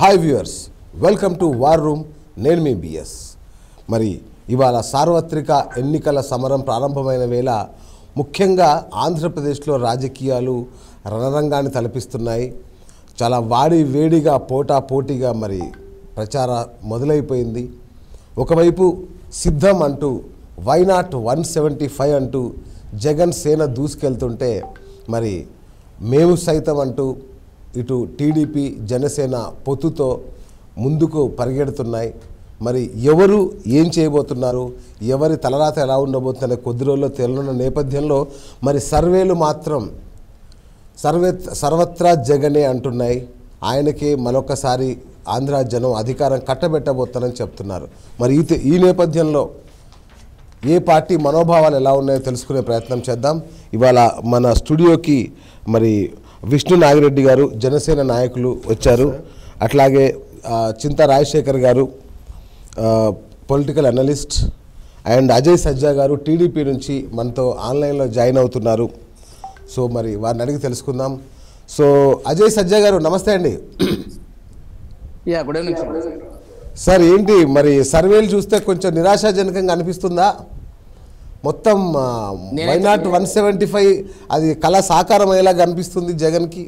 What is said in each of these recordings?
Hi viewers welcome to war room నేను మీ BS మరి ఇవాళ సార్వత్రిక ఎన్నికల సమరం ప్రారంభమైన వేళ ముఖ్యంగా ఆంధ్రప్రదేశ్లో రాజకీయాలు రణరంగాన్ని తలపిస్తున్నాయి చాలా వాడి వేడిగా పోటా పోటీగా మరి ప్రచార మొదలైపోయింది ఒకవైపు సిద్ధం అంటూ వైనాట్ వన్ సెవెంటీ ఫైవ్ అంటూ జగన్ సేన దూసుకెళ్తుంటే మరి మేము సైతం అంటూ ఇటు టీడీపీ జనసేన పొత్తుతో ముందుకు పరిగెడుతున్నాయి మరి ఎవరు ఏం చేయబోతున్నారు ఎవరి తలరాత ఎలా ఉండబోతుందనే కొద్ది రోజుల్లో తేలనున్న నేపథ్యంలో మరి సర్వేలు మాత్రం సర్వే సర్వత్రా జగనే అంటున్నాయి ఆయనకే మరొకసారి ఆంధ్ర జనం అధికారం కట్టబెట్టబోతానని చెప్తున్నారు మరి ఈ తె- ఈ నేపథ్యంలో ఏ పార్టీ మనోభావాలు ఎలా ఉన్నాయో తెలుసుకునే ప్రయత్నం చేద్దాం ఇవాళ మన స్టూడియోకి మరి విష్ణు నాగిరెడ్డి గారు జనసేన నాయకులు వచ్చారు అట్లాగే ఆ, చింత రాజశేఖర్ గారు political analyst and Ajay Sajja గారు టీడీపీ నుంచి మనతో ఆన్లైన్లో జాయిన్ అవుతున్నారు సో మరి వారిని అడిగి తెలుసుకుందాం సో అజయ్ సజ్జా గారు నమస్తే అండి yeah good evening sir sir ఏంటి మరి సర్వేలు చూస్తే కొంచెం నిరాశాజనకంగా అనిపిస్తుందా మొత్తం నేనైతే- why not one seventy five అది కళ సాకారం అయ్యేలాగా అనిపిస్తుంది జగన్కి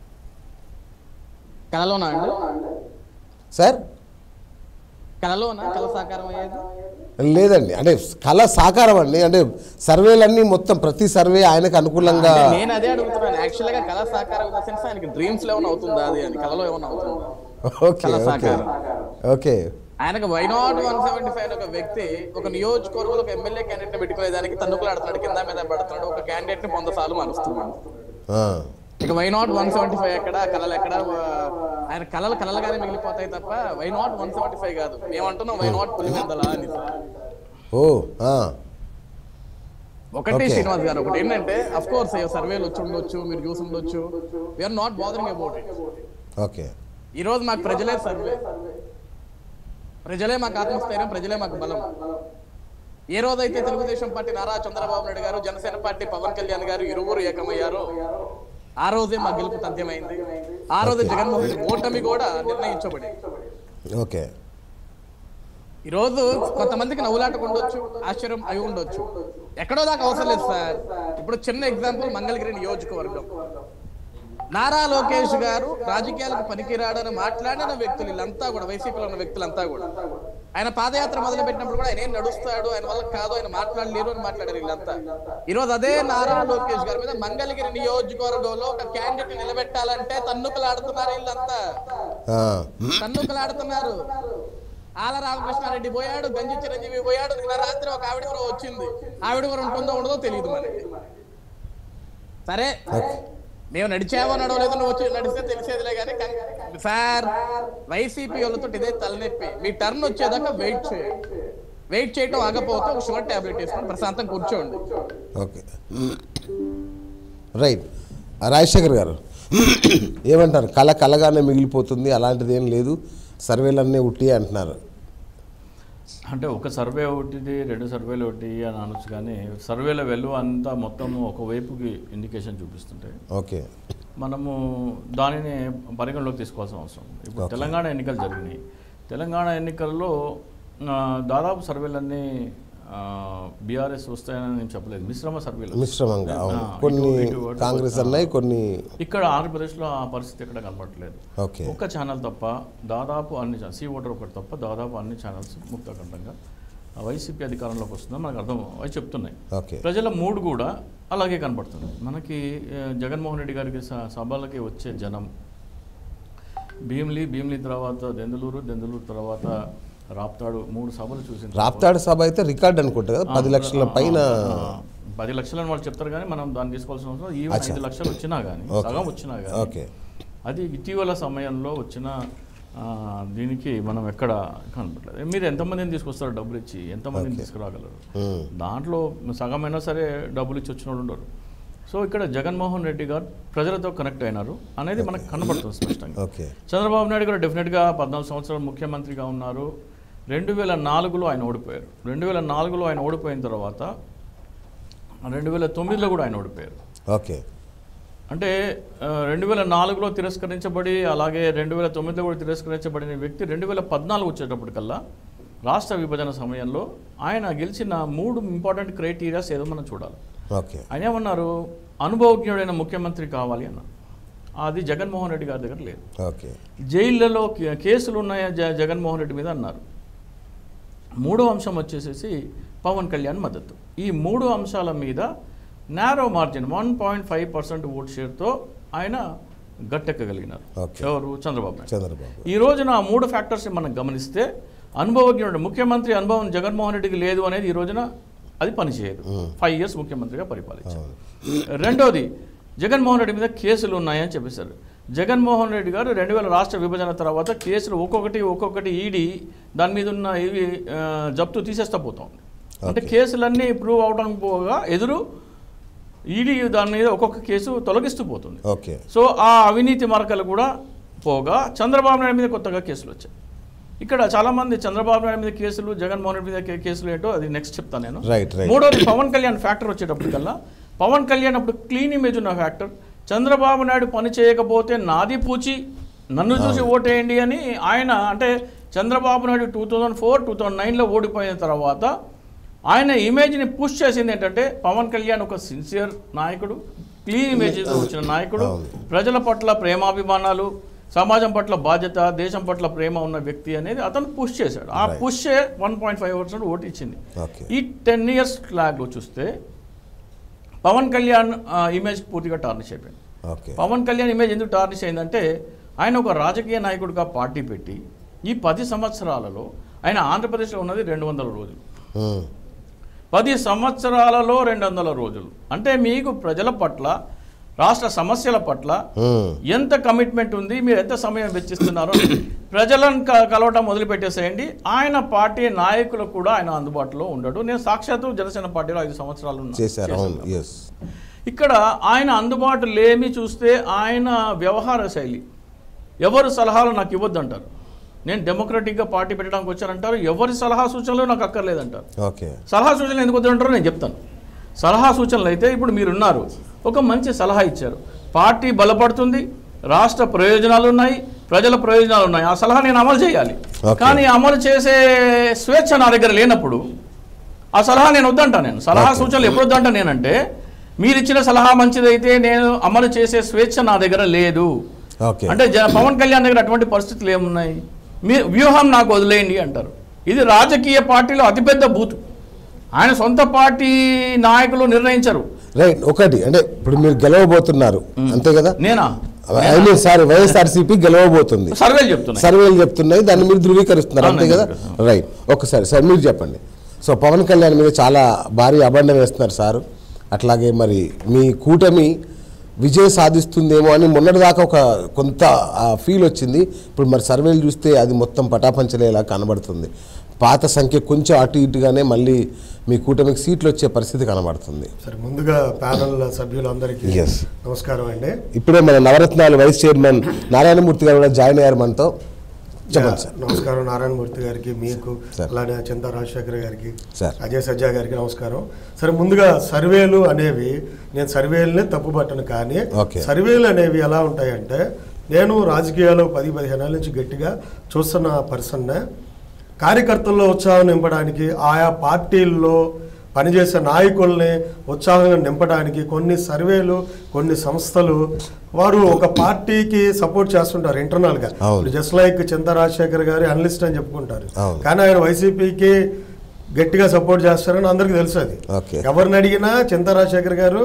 కళలోనా అండి సార్ కళలోనా కళ సాకారం అయ్యేది లేదండి అంటే కళ సాకారం అండి అంటే సర్వేలన్నీ మొత్తం ప్రతి సర్వే ఆయనకు అనుకూలంగా అంటే నేను అదే అడుగుతున్నాను యాక్చువల్ గా కళ సాకారం ఇన్ ద సెన్స్ ఆయనకి డ్రీమ్స్ లో ఏమైనా అవుతుందా అది అని కళలో ఏమైనా అవుతుందా ఓకే కళ ఓకే సాకారం. ఓకే ఆయనకు why not one seventy five ఒక వ్యక్తి ఒక నియోజకవర్గంలో ఒక ఎమ్మెల్యే క్యాండిడేట్ ని పెట్టుకునే దానికి తన్నుకులు ఆడుతున్నాడు కింద మీద పడుతున్నాడు ఒక క్యాండిడేట్ ని వంద సార్లు మారుస్తున్నాడు ఆ, ఇక why not one seventy five ఎక్కడ కళలు ఎక్కడ ఆయన కళలు కళలుగానే మిగిలిపోతాయి తప్ప why not one seventy five కాదు మేమంటున్నాం వై నాట్ పులివెందలా అని ఓ ఆ, ఒకటి Okay. శ్రీనివాస్ గారు ఒకటి ఏంటంటే అఫ్ కోర్స్ సర్వేలు వచ్చి ఉండొచ్చు మీరు చూసి ఉండొచ్చు we are not bothering about it okay ఈ రోజు మాకు ప్రజలే సర్వే ప్రజలే మాకు ఆత్మస్థైర్యం ప్రజలే మాకు బలం ఏ రోజైతే తెలుగుదేశం పార్టీ నారా చంద్రబాబు నాయుడు గారు జనసేన పార్టీ పవన్ కళ్యాణ్ గారు ఇరువురు ఏకమయ్యారో ఆ రోజే మా గెలుపు తథ్యమైంది ఆ రోజే జగన్మోహన్ రెడ్డి ఓటమి కూడా నిర్ణయించబడి ఓకే ఈ రోజు కొంతమందికి నవ్వులాటకు ఉండొచ్చు ఆశ్చర్యం అయి ఉండొచ్చు ఎక్కడో దాకా అవసరం లేదు సార్ ఇప్పుడు చిన్న ఎగ్జాంపుల్ మంగళగిరి నియోజకవర్గం నారా లోకేష్ గారు రాజకీయాలకు పనికిరాడని మాట్లాడిన వ్యక్తులు వీళ్ళంతా కూడా వైసీపీలో ఉన్న వ్యక్తులంతా కూడా ఆయన పాదయాత్ర మొదలు పెట్టినప్పుడు కూడా ఆయన ఏం నడుస్తాడు ఆయన వల్ల కాదు ఆయన మాట్లాడలేరు అని మాట్లాడారు వీళ్ళంతా ఈ రోజు అదే నారా లోకేష్ గారి మీద మంగళగిరి నియోజకవర్గంలో ఒక క్యాండిడేట్ నిలబెట్టాలంటే తన్నుకులాడుతున్నారు వీళ్ళంతా ఆ, తన్నుకులాడుతున్నారు ఆల రామకృష్ణారెడ్డి పోయాడు గంజి చిరంజీవి పోయాడు నిన్న రాత్రి ఒక ఆవిడ కూడా వచ్చింది ఆవిడ కూడా ఉంటుందో ఉండదో తెలియదు మనకి సరే మేము నడిచామో నడవలేదో నువ్వు వచ్చి నడిస్తే తెలిసేదిలే కానీ కం- సార్ వైసీపీ వాళ్ళతో ఇదే తలనొప్పి మీ టర్న్ వచ్చేదాకా వెయిట్ చేయండి వెయిట్ చేయటం ఆగపోతే ఒక షుగర్ టాబ్లెట్ వేసుకొని ప్రశాంతం కూర్చోండి ఓకే రైట్ రాజశేఖర్ గారు ఏమంటారు కళ కలగానే మిగిలిపోతుంది అలాంటిది ఏం లేదు సర్వేలన్నీ ఉట్టి అంటున్నారు అంటే ఒక సర్వే ఒకటిది రెండు సర్వేలు ఒకటి అని అనొచ్చు కానీ సర్వేల వెలువ అంతా మొత్తం ఒకవైపుకి ఇండికేషన్ చూపిస్తుంటాయి ఓకే మనము దానిని పరిగణలోకి తీసుకోవాల్సిన అవసరం ఉంది. ఇప్పుడు Okay. తెలంగాణ ఎన్నికలు జరిగినాయి తెలంగాణ ఎన్నికల్లో ఆ, దాదాపు సర్వేలన్నీ బీఆర్ఎస్ వస్తాయని నేను చెప్పలేదు మిశ్రమ సర్వేలు మిశ్రమంగా అవును ఆ, కొన్ని ఇటు- ఇటు అటు- కాంగ్రెస్ ఆ. ఉన్నాయి కొన్ని ఇక్కడ ఆంధ్రప్రదేశ్లో ఆ పరిస్థితి ఎక్కడ కనబడట్లేదు ఓకే ఒక్క ఛానల్ తప్ప దాదాపు అన్ని ఛానల్ సీ ఓటర్ ఒకటి తప్ప దాదాపు అన్ని ఛానల్స్ ముక్తకంఠంగా ఆ వైసీపీ అధికారంలోకి వస్తుందని మనకు అర్థం అవి చెప్తున్నాయి ఓకే ప్రజల మూడు కూడా అలాగే కనపడుతుంది మనకి ఆ, జగన్మోహన్ రెడ్డి గారికి స- సభలకి వచ్చే జనం భీమిలి భీమిలి తర్వాత దెందులూరు దెందులూరు తర్వాత రాప్తాడు మూడు సభలు చూసిన తర్వాత- రాప్తాడు సభ అయితే రికార్డ్ అనుకుంటా కదా పది లక్షల ఆ, పైన ఆ, పది లక్షలని వాళ్ళు చెప్తారు కానీ మనం దాన్ని తీసుకోవాల్సిన అవసరం ఈవెన్ అచ్చా. ఐదు లక్షలు వచ్చినా కానీ ఓకే. సగం వచ్చినా కానీ ఓకే అది ఇటీవల సమయంలో వచ్చిన ఆ, దీనికి మనం ఎక్కడ కనపడలేదు మీరు ఎంతమందిని తీసుకొస్తారు డబ్బులు ఇచ్చి ఎంతమందిని ఓకే. తీసుకురాగలరు మ్మ్. దాంట్లో సగమైనా సరే డబ్బులు ఇచ్చి వచ్చిన వాళ్ళు ఉండరు సో ఇక్కడ జగన్మోహన్ రెడ్డి గారు ప్రజలతో కనెక్ట్ అయినారు అనేది మనకు కనబడుతుంది స్పష్టంగా ఓకే చంద్రబాబు నాయుడు గారు డెఫినెట్గా పద్నాలుగు సంవత్సరాలు ముఖ్యమంత్రిగా ఉన్నారు రెండు వేల నాలుగులో ఆయన ఓడిపోయారు రెండు వేల నాలుగులో ఆయన ఓడిపోయిన తర్వాత రెండు వేల తొమ్మిదిలో కూడా ఆయన ఓడిపోయారు ఓకే అంటే రెండు వేల నాలుగులో తిరస్కరించబడి అలాగే రెండు వేల తొమ్మిదిలో కూడా తిరస్కరించబడిన వ్యక్తి రెండు వేల పద్నాలుగు వచ్చేటప్పటికల్లా రాష్ట్ర విభజన సమయంలో ఆయన గెలిచిన మూడు ఇంపార్టెంట్ క్రైటీరియాస్ ఏదో మనం చూడాలి ఓకే ఆయన ఏమన్నారు అనుభవజ్ఞుడైన ముఖ్యమంత్రి కావాలి అన్నారు అది జగన్మోహన్ రెడ్డి గారి దగ్గర లేదు ఓకే జైళ్ళలో కే- కేసులు ఉన్నాయా జ జగన్మోహన్ రెడ్డి మీద అన్నారు మూడో అంశం వచ్చేసేసి పవన్ కళ్యాణ్ మద్దతు ఈ మూడు అంశాల మీద narrow margin one point five percent vote షేర్తో ఆయన గట్టెక్కగలిగినారు Okay. ఎవరు చంద్రబాబు నాయుడు చంద్రబాబు ఈ రోజున ఆ మూడు ఫ్యాక్టర్స్ మనం గమనిస్తే అనుభవజ్ఞుడు ముఖ్యమంత్రి అనుభవం జగన్మోహన్ రెడ్డికి లేదు అనేది ఈ రోజున అది పనిచేయదు ఫైవ్ ఇయర్స్ ముఖ్యమంత్రిగా పరిపాలించారు రెండోది జగన్మోహన్ రెడ్డి మీద కేసులు ఉన్నాయని చెప్పేశారు జగన్మోహన్ రెడ్డి గారు రెండు వేల రాష్ట్ర విభజన తర్వాత కేసులు ఒక్కొక్కటి ఒక్కొక్కటి ఈడీ దాని మీద ఉన్న ఇవి ఆ, జప్తు తీసేస్తా పోతాం అంటే కేసులన్నీ ప్రూవ్ అవడం పోగా ఎదురు ఈడీ దాని మీద ఒక్కొక్క కేసు తొలగిస్తూ పోతుంది ఓకే సో ఆ అవినీతి మరకలు కూడా పోగా చంద్రబాబు నాయుడు మీద కొత్తగా కేసులు వచ్చాయి ఇక్కడ చాలా మంది చంద్రబాబు నాయుడు మీద కేసులు జగన్మోహన్ రెడ్డి మీద కే- కేసులు ఏంటో అది నెక్స్ట్ చెప్తాను నేను రైట్ రైట్ మూడోది పవన్ కళ్యాణ్ ఫ్యాక్టర్ వచ్చేటప్పటికల్లా పవన్ కళ్యాణ్ అప్పుడు క్లీన్ ఇమేజ్ ఉన్న ఫ్యాక్టర్ చంద్రబాబు నాయుడు పని చేయకపోతే నాది పూచి నన్ను చూసి ఓటేయండి అని ఆయన అంటే Chandrababu Naidu two thousand four two thousand నైన్లో ఓడిపోయిన తర్వాత ఆయన ఇమేజ్ని పుష్ చేసింది ఏంటంటే పవన్ కళ్యాణ్ ఒక సిన్సియర్ నాయకుడు క్లీన్ ఇమేజ్ వచ్చిన నాయకుడు ప్రజల పట్ల ప్రేమాభిమానాలు సమాజం పట్ల బాధ్యత దేశం పట్ల ప్రేమ ఉన్న వ్యక్తి అనేది అతను పుష్ చేశాడు ఆ Right. Push one point five percent vote ఇచ్చింది ఓకే ఈ టెన్ ఇయర్స్ ఫ్లాగ్లో చూస్తే పవన్ కళ్యాణ్ ఆ, ఇమేజ్ పూర్తిగా టార్నిష్ అయిపోయింది ఓకే పవన్ కళ్యాణ్ ఇమేజ్ ఎందుకు టార్నిష్ అయిందంటే ఆయన ఒక రాజకీయ నాయకుడిగా పార్టీ పెట్టి ఈ పది సంవత్సరాలలో ఆయన ఆంధ్రప్రదేశ్లో ఉన్నది రెండు వందల రోజులు ఉమ్. పది సంవత్సరాలలో రెండు వందల రోజులు అంటే మీకు ప్రజల పట్ల రాష్ట్ర సమస్యల పట్ల ఉమ్. ఎంత కమిట్మెంట్ ఉంది మీరు ఎంత సమయం వెచ్చిస్తున్నారో ప్రజలను క- కలవటం మొదలుపెట్టేసేయండి ఆయన పార్టీ నాయకులు కూడా ఆయన అందుబాటులో ఉండడు నేను సాక్షాత్తు జనసేన పార్టీలో ఐదు సంవత్సరాలు ఉన్నా చేశారు అవును చేశాను. ఎస్ ఇక్కడ ఆయన అందుబాటు లేమి చూస్తే ఆయన వ్యవహార శైలి ఎవరు సలహాలు నాకు ఇవ్వద్దంటారు నేను డెమోక్రటిక్గా పార్టీ పెట్టడానికి వచ్చానంటారు ఎవరి సలహా సూచనలు నాకు అక్కర్లేదంటారు ఓకే సలహా సూచనలు ఎందుకు వద్దంటారో నేను చెప్తాను సలహా సూచనలు అయితే ఇప్పుడు మీరున్నారు ఒక మంచి సలహా ఇచ్చారు పార్టీ బలపడుతుంది రాష్ట్ర ప్రయోజనాలు ఉన్నాయి ప్రజల ప్రయోజనాలు ఉన్నాయి ఆ సలహా నేను అమలు చేయాలి Okay. కానీ అమలు చేసే స్వేచ్ఛ నా దగ్గర లేనప్పుడు ఆ సలహా నేను వద్దంటా నేను సలహా Okay. సూచనలు ఎప్పుడు వద్దంటా నేనంటే మీరు ఇచ్చిన సలహా మంచిదైతే నేను అమలు చేసే స్వేచ్ఛ నా దగ్గర లేదు ఓకే అంటే జ- పవన్ కళ్యాణ్ దగ్గర అటువంటి పరిస్థితులు ఏమున్నాయి మీ వ్యూహం నాకు వదిలేయండి అంటారు ఇది రాజకీయ పార్టీలో అతిపెద్ద బూతు ఆయన సొంత పార్టీ నాయకులు నిర్ణయించరు రైట్ ఒకటి అంటే ఇప్పుడు మీరు గెలవబోతున్నారు అంతే కదా నేనా ఐ మీన్ సారీ వైఎస్ఆర్సీపీ గెలవబోతుంది సర్వేలు చెప్తున్నా సర్వేలు చెప్తున్నాయి దాన్ని మీరు ధృవీకరిస్తున్నారు అంతే అవునండి, కదా అవును. రైట్ ఒకసారి సార్ మీరు చెప్పండి సో పవన్ కళ్యాణ్ మీద చాలా భారీ అబండం వేస్తున్నారు సారు అట్లాగే మరి మీ కూటమి విజయం సాధిస్తుందేమో అని మొన్నటిదాకా ఒక కొంత ఫీల్ వచ్చింది ఇప్పుడు మరి సర్వేలు చూస్తే అది మొత్తం పటాపంచలేలా కనబడుతుంది పాత సంఖ్య కొంచెం అటు ఇటుగానే మళ్ళీ మీ కూటమికి సీట్లు వచ్చే పరిస్థితి కనబడుతుంది సరే ముందుగా ప్యానల్ సభ్యులందరికీ Yes. నమస్కారం అండి ఇప్పుడే మన నవరత్నాలు వైస్ చైర్మన్ నారాయణమూర్తి గారు కూడా జాయిన్ అయ్యారు మనతో చెప్పండి సార్ నమస్కారం నారాయణమూర్తి గారికి మీకు సార్. అలానే చింతా రాజశేఖర్ గారికి సార్. అజయ్ సజ్జా గారికి నమస్కారం సరే ముందుగా సర్వేలు అనేవి నేను సర్వేలనే తప్పుపట్టను కానీ Okay. సర్వేలు అనేవి ఎలా ఉంటాయంటే నేను రాజకీయాల్లో పది పదిహేను ఏళ్ళ నుంచి గట్టిగా చూస్తున్న పర్సన్నే కార్యకర్తల్లో ఉత్సాహం నింపడానికి ఆయా పార్టీల్లో పనిచేసే నాయకుల్ని ఉత్సాహంగా నింపడానికి కొన్ని సర్వేలు కొన్ని సంస్థలు వారు ఒక పార్టీకి సపోర్ట్ చేస్తుంటారు ఇంటర్నల్గా అవును. జస్ట్ లైక్ చింత రాజశేఖర్ గారి అనలిస్ట్ అని చెప్పుకుంటారు అవును. కానీ ఆయన వైసీపీకి గట్టిగా సపోర్ట్ చేస్తారని అందరికీ తెలుసు అది ఓకే. ఎవరిని అడిగినా చింత రాజశేఖర్ గారు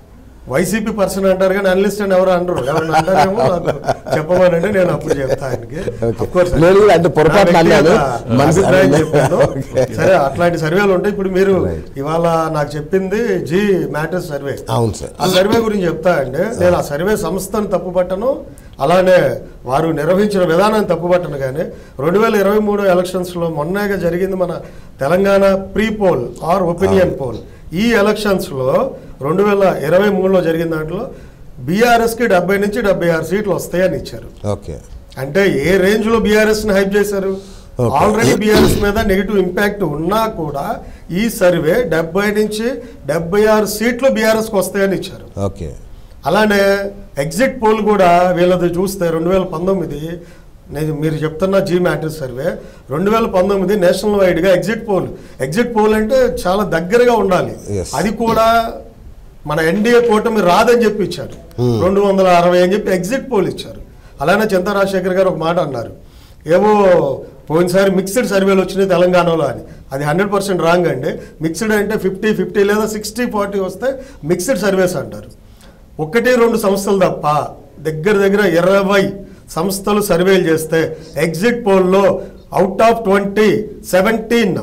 వైసీపీ పర్సన్ అంటారు కానీ అనలిస్ట్ అని ఎవరు అనరు ఎవరిని అంటారేమో నాకు చెప్పమనండి నేను అప్పుడు చెప్తా ఆయనకి ఓకే. Of course, నేను కూడా అంటే పొరపాటున నా వ్యక్తిగత అన్నాను. మనసు- అభిప్రాయం చెప్పాను ఓకే. సరే అట్లాంటి సర్వేలు ఉంటాయి ఇప్పుడు మీరు Right. ఇవాళ నాకు చెప్పింది జీ మ్యాటర్స్ సర్వే అవును సార్ ఆ సర్వే గురించి చెప్తా అండి నేను ఆ సర్వే సంస్థను తప్పుపట్టను అలానే వారు నిర్వహించిన విధానాన్ని తప్పుపట్టను కానీ రెండు వేల ఇరవై మూడు ఎలక్షన్స్లో మొన్నగా జరిగింది మన Telangana pre poll or opinion poll ఈ ఎలక్షన్స్లో రెండు వేల ఇరవై మూడులో జరిగిన దాంట్లో బీఆర్ఎస్కి డెబ్బై నుంచి డెబ్బై ఆరు సీట్లు వస్తాయని ఇచ్చారు ఓకే అంటే ఏ రేంజ్ లో బీఆర్ఎస్ ని హైప్ చేశారు Okay. ఆల్రెడీ బీఆర్ఎస్ మీద నెగిటివ్ ఇంపాక్ట్ ఉన్నా కూడా ఈ సర్వే డెబ్బై నుంచి డెబ్బై ఆరు సీట్లు బీఆర్ఎస్ కి వస్తాయని ఇచ్చారు ఓకే అలానే ఎగ్జిట్ పోల్ కూడా వీళ్ళది చూస్తే రెండు వేల పంతొమ్మిది నేను మీరు చెప్తున్న జీ మ్యాట్రిక్స్ సర్వే రెండు వేల పంతొమ్మిది నేషనల్ వైడ్గా ఎగ్జిట్ పోల్ ఎగ్జిట్ పోల్ అంటే చాలా దగ్గరగా ఉండాలి Yes. అది కూడా మన ఎన్డీఏ కూటమి రాదని చెప్పి ఇచ్చారు రెండు వందల అరవై అని చెప్పి ఎగ్జిట్ పోల్ ఇచ్చారు అలానే చింతా రాజశేఖర్ గారు ఒక మాట అన్నారు ఏవో పోయినసారి మిక్స్డ్ సర్వేలు వచ్చినాయి తెలంగాణలో అని అది హండ్రెడ్ పర్సెంట్ రాంగ్ అండి మిక్స్డ్ అంటే ఫిఫ్టీ ఫిఫ్టీ లేదా సిక్స్టీ ఫార్టీ వస్తే మిక్స్డ్ సర్వేస్ అంటారు ఒకటి రెండు సంస్థలు తప్ప దగ్గర దగ్గర ఇరవై సంస్థలు సర్వేలు చేస్తే ఎగ్జిట్ పోల్లో out of twenty seventeen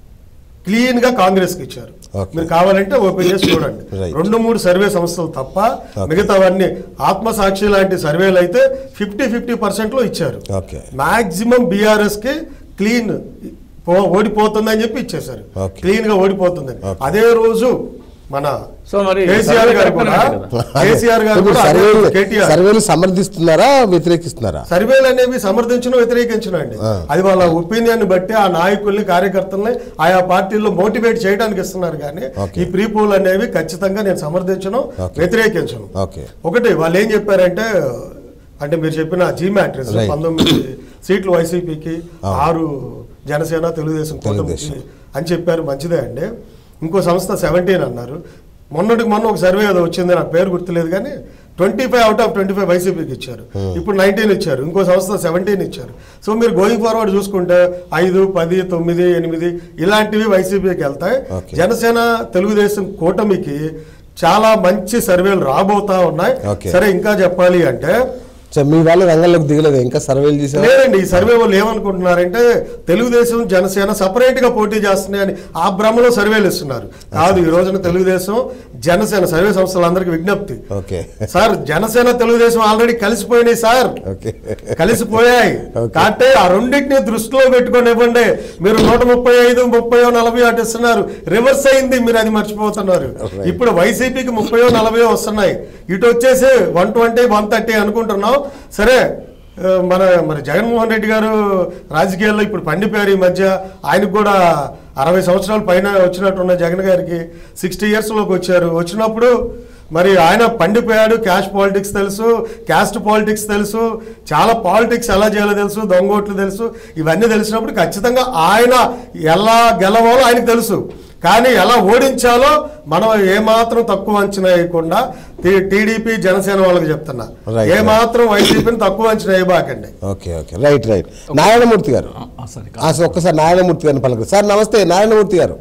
clean గా కాంగ్రెస్ కి ఇచ్చారు Okay. మీరు కావాలంటే ఓపెన్ చేసి చూడండి Right. రెండు మూడు సర్వే సంస్థలు తప్ప Okay. మిగతావన్నీ ఆత్మసాక్షి లాంటి సర్వేలు అయితే ఫిఫ్టీ ఫిఫ్టీ పర్సెంట్ లో ఇచ్చారు ఓకే మాక్సిమం బీఆర్ఎస్ కి క్లీన్ పో- ఓడిపోతుందని చెప్పి ఇచ్చేశారు Okay. క్లీన్ గా ఓడిపోతుందని Okay. అదే రోజు మన సో మరి కేసీఆర్ సర్వే గారు కరెక్ట్ కూడా అన్నట్టు కదా. కేసీఆర్ గారు ఇప్పుడు కూడా అదే సర్వేలు కేటీఆర్ సర్వేలు సమర్థిస్తున్నారా వ్యతిరేకిస్తున్నారా సర్వేలు అనేవి సమర్థించడం వ్యతిరేకించడం అండి ఆ. అది వాళ్ళ ఒపీనియన్ బట్టి ఆ నాయకుల్ని కార్యకర్తల్ని ఆయా పార్టీల్లో మోటివేట్ చేయడానికి ఇస్తున్నారు కానీ Okay. ఈ ప్రీ పోల్ అనేవి ఖచ్చితంగా నేను సమర్థించను Okay. వ్యతిరేకించను ఓకే ఒకటి వాళ్ళు ఏం చెప్పారంటే అంటే మీరు చెప్పిన జీ మ్యాట్రిక్స్ Right. పంతొమ్మిది సీట్లు వైసీపీకి అవును. ఆరు జనసేన తెలుగుదేశం కూటమికి తెలుగుదేశం. అని చెప్పారు మంచిదే అండి ఇంకో సంస్థ సెవెంటీన్ అన్నారు మొన్నటికి మొన్న ఒక సర్వే ఏదో వచ్చింది నాకు పేరు గుర్తులేదు కానీ twenty five out of twenty five వైసీపీకి ఇచ్చారు ఇప్పుడు నైన్టీన్ ఇచ్చారు ఇంకో సంస్థ సెవెంటీన్ ఇచ్చారు సో మీరు గోయింగ్ ఫార్వర్డ్ చూసుకుంటే ఐదు పది తొమ్మిది ఎనిమిది ఇలాంటివి వైసీపీకి వెళ్తాయి Okay. జనసేన తెలుగుదేశం కూటమికి చాలా మంచి సర్వేలు రాబోతా ఉన్నాయి Okay. సరే ఇంకా చెప్పాలి అంటే సో మీ వాళ్ళు రంగంలోకి దిగలేదు ఇంకా సర్వేలు చేశారు లేదండి ఈ సర్వే వాళ్ళు ఏమనుకుంటున్నారంటే తెలుగుదేశం జనసేన సపరేట్ గా పోటీ చేస్తున్నాయని ఆ భ్రమలో సర్వేలు ఇస్తున్నారు కాదు ఈ రోజున తెలుగుదేశం జనసేన సర్వే సంస్థలందరికీ విజ్ఞప్తి okay sir Janasena Telugu Desam already కలిసిపోయినాయి సార్ ఓకే కలిసిపోయాయి Okay. కాబట్టి ఆ రెండింటిని దృష్టిలో పెట్టుకొని ఇవ్వండి మీరు నూట ముప్పై ఐదు ముప్పై నలభై అటు ఇస్తున్నారు రివర్స్ అయింది మీరు అది మర్చిపోతున్నారు Right. ఇప్పుడు వైసీపీకి ముప్పై నలభై వస్తున్నాయి ఇటు వచ్చేసి వన్ ట్వంటీ వన్ థర్టీ అనుకుంటున్నాం సరే ఆ, మన మరి జగన్మోహన్ రెడ్డి గారు రాజకీయాల్లో ఇప్పుడు పండిపోయారు ఈ మధ్య ఆయనకు కూడా అరవై సంవత్సరాల పైన వచ్చినట్టున్న జగన్ గారికి సిక్స్టీ ఇయర్స్లోకి వచ్చారు వచ్చినప్పుడు మరి ఆయన పండిపోయాడు క్యాష్ పాలిటిక్స్ తెలుసు క్యాస్ట్ పాలిటిక్స్ తెలుసు చాలా పాలిటిక్స్ ఎలా చేయాలో తెలుసు దొంగోట్లు తెలుసు ఇవన్నీ తెలిసినప్పుడు ఖచ్చితంగా ఆయన ఎలా గెలవాలో ఆయనకు తెలుసు కానీ ఎలా ఓడించాలో మనం ఏమాత్రం తక్కువ అంచనా వేయకుండా టీ- టీడీపీ జనసేన వాళ్ళకి చెప్తున్నా Right, ఏమాత్రం వైసీపీని తక్కువ అంచనా వేయబాకండి okay okay right right Narayanamurthy garu ఆ, సరే ఆ, సార్ ఒక్కసారి నారాయణమూర్తి గారిని పలకరు సార్ నమస్తే నారాయణమూర్తి గారు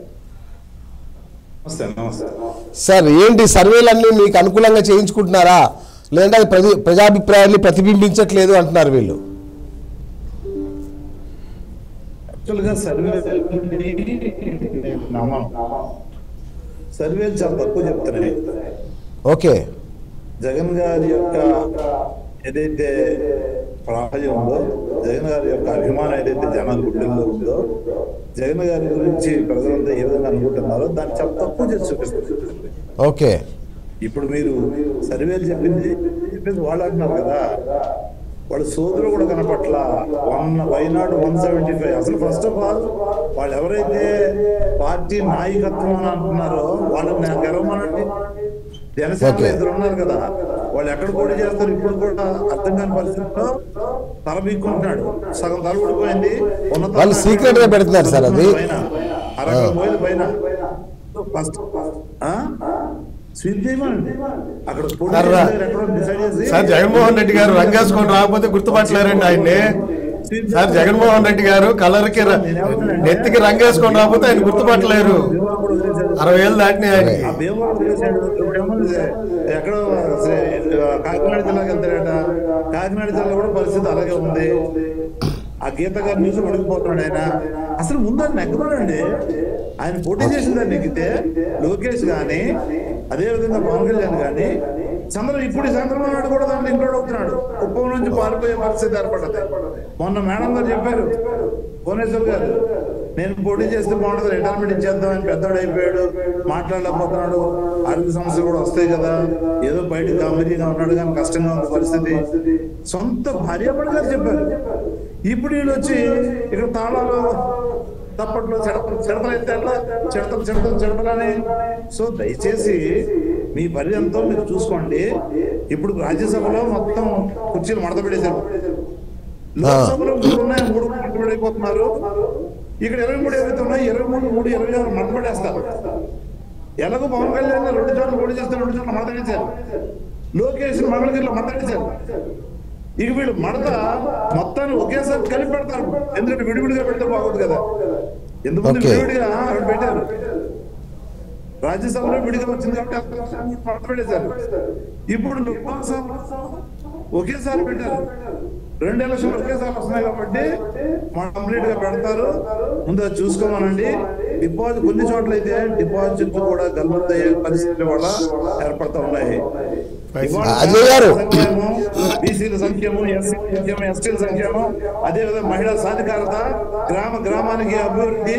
నమస్తే నమస్తే సార్ ఏంటి సర్వేలన్నీ మీకు అనుకూలంగా చేయించుకుంటున్నారా లేదంటే అది ప్రతి ప్రజాభిప్రాయాన్ని ప్రతిబింబించట్లేదు అంటున్నారు వీళ్ళు యాక్చువల్గా సర్వే నమ్మను సర్వేలు చాలా తక్కువ చెప్తున్నాయి ఓకే జగన్ గారి యొక్క ఏదైతే ప్రాబల్యం ఉందో జగన్ గారి యొక్క అభిమానం ఏదైతే జనాల గుండెల్లో ఉందో జగన్ గారి గురించి ప్రజలంతా ఏ విధంగా అనుకుంటున్నారో దాన్ని చాలా తక్కువ చేసి చూపిస్తుంది ఓకే ఇప్పుడు మీరు సర్వేలు చెప్పింది చెప్పింది వాళ్ళు అంటున్నారు కదా వాళ్ళ సోదరు కూడా కనపట్ల one why not one seventy five అసలు ఫస్ట్ ఆఫ్ ఆల్ వాళ్ళు ఎవరైతే పార్టీ నాయకత్వం అని అంటున్నారో వాళ్ళని గెలవమనండి జనసేన Okay. ఇద్దరు ఉన్నారు కదా వాళ్ళు ఎక్కడ పోటీ చేస్తారు ఇప్పుడు కూడా అర్థం కాని పరిస్థితిలో తల బీక్కుంటున్నాడు సగం తల ఊడిపోయింది ఉన్నత వాళ్ళు secret గా పెడుతున్నారు సార్ అది. పైన అరవై పోయింది పైన ఫస్ట్ స్వీప్ చేయమనండి అక్కడ పోటీ సార్, చేసేవారు ఎక్కడో decide చేసి- సార్ జగన్మోహన్ రెడ్డి గారు రంగేసుకొని రాకపోతే గుర్తుపట్టలేరండి ఆయన్ని సార్ జగన్మోహన్ రెడ్డి గారు కలర్కి ర- నెత్తికి రంగేసుకొని రాకపోతే ఆయన గుర్తుపట్టలేరు అరవై ఏళ్ళు దాటినాయి ఆయనకి ఆ భీమవరం వదిలేశాడు. ఇప్పుడేమో ఎక్కడో శ్రీ- కాకినాడ జిల్లాకి వెళ్తాడట కాకినాడ జిల్లా కూడా పరిస్థితి అలాగే ఉంది ఆ గీత గారి న్యూస్ పడిపోతున్నాడు ఆయన అసలు ముందని నెగ్గమనండి ఆయన పోటీ చేసిన దాన్ని నెగ్గితే లోకేష్ గాని అదే విధంగా పవన్ కళ్యాణ్ గాని చంద్ర ఇప్పుడు ఈ చంద్రబాబు నాయుడు కూడా దాంట్లో ఇంక్లూడ్ అవుతున్నాడు కుప్పం నుంచి పారిపోయే పరిస్థితి ఏర్పడ్డది మొన్న మేడం గారు చెప్పారు భువనేశ్వర్ గారు నేను పోటీ చేస్తే బాగుంటుంది రిటైర్మెంట్ ఇచ్చేద్దామని పెద్దోడు అయిపోయాడు మాట్లాడలేకపోతున్నాడు ఆర్థిక సమస్యలు కూడా వస్తాయి కదా ఏదో బయట గాంభీర్యంగా ఉన్నాడు కానీ కష్టంగా ఉంది పరిస్థితి సొంత భార్యాపడి గారు చెప్పారు ఇప్పుడు వీళ్ళు వచ్చి ఇక్కడ తాళాలు తప్పట్లో చెడతలు చెడతలు అయితే ఎట్లా చెడతలు చెడతలు చెడతలని సో దయచేసి మీ పర్యంతో మీరు చూసుకోండి ఇప్పుడు రాజ్యసభలో మొత్తం కుర్చీలు మడత పెట్టేశారు లోక్సభలో మూడు ఉన్నాయి మూడు మడత పడిపోతున్నారు ఇక్కడ ఇరవై మూడు ఏవైతే ఉన్నాయి ఇరవై మూడు మూడు ఇరవై ఆరు మడత పడేస్తారు ఎలాగో పవన్ కళ్యాణ్ రెండు చోట్ల పోటీ చేస్తే రెండు చోట్ల మడతడిచారు లోకేష్ మంగళగిరిలో మడతడిచారు ఇక వీళ్ళు మడత మొత్తాన్ని ఒకేసారి కలిపి పెడతారు ఎందుకంటే విడివిడిగా పెడితే బాగోదు కదా ఎందుకంటే Okay. విడివిడిగా రెండు పెట్టారు రాజ్యసభలో విడిగా వచ్చింది కాబట్టి మడత పెట్టేశారు ఇప్పుడు లోక్సభ ఒకేసారి పెట్టారు రెండు ఎలక్షన్లు ఒకేసారి వస్తున్నాయి కాబట్టి కంప్లీట్ గా పెడతారు ముందు అది చూసుకోమనండి డిపాజిట్ కొన్ని చోట్ల అయితే డిపాజిట్ కూడా గల్లంతయ్యే పరిస్థితుల వల్ల ఏర్పడతా ఉన్నాయి ఇవాళ అజయ్ గారు. సంక్షేమం, బీసీల సంక్షేమం ఎస్సీ సంక్షేమం ఎస్టీల సంక్షేమం అదేవిధంగా మహిళా సాధికారత గ్రామ గ్రామానికి అభివృద్ధి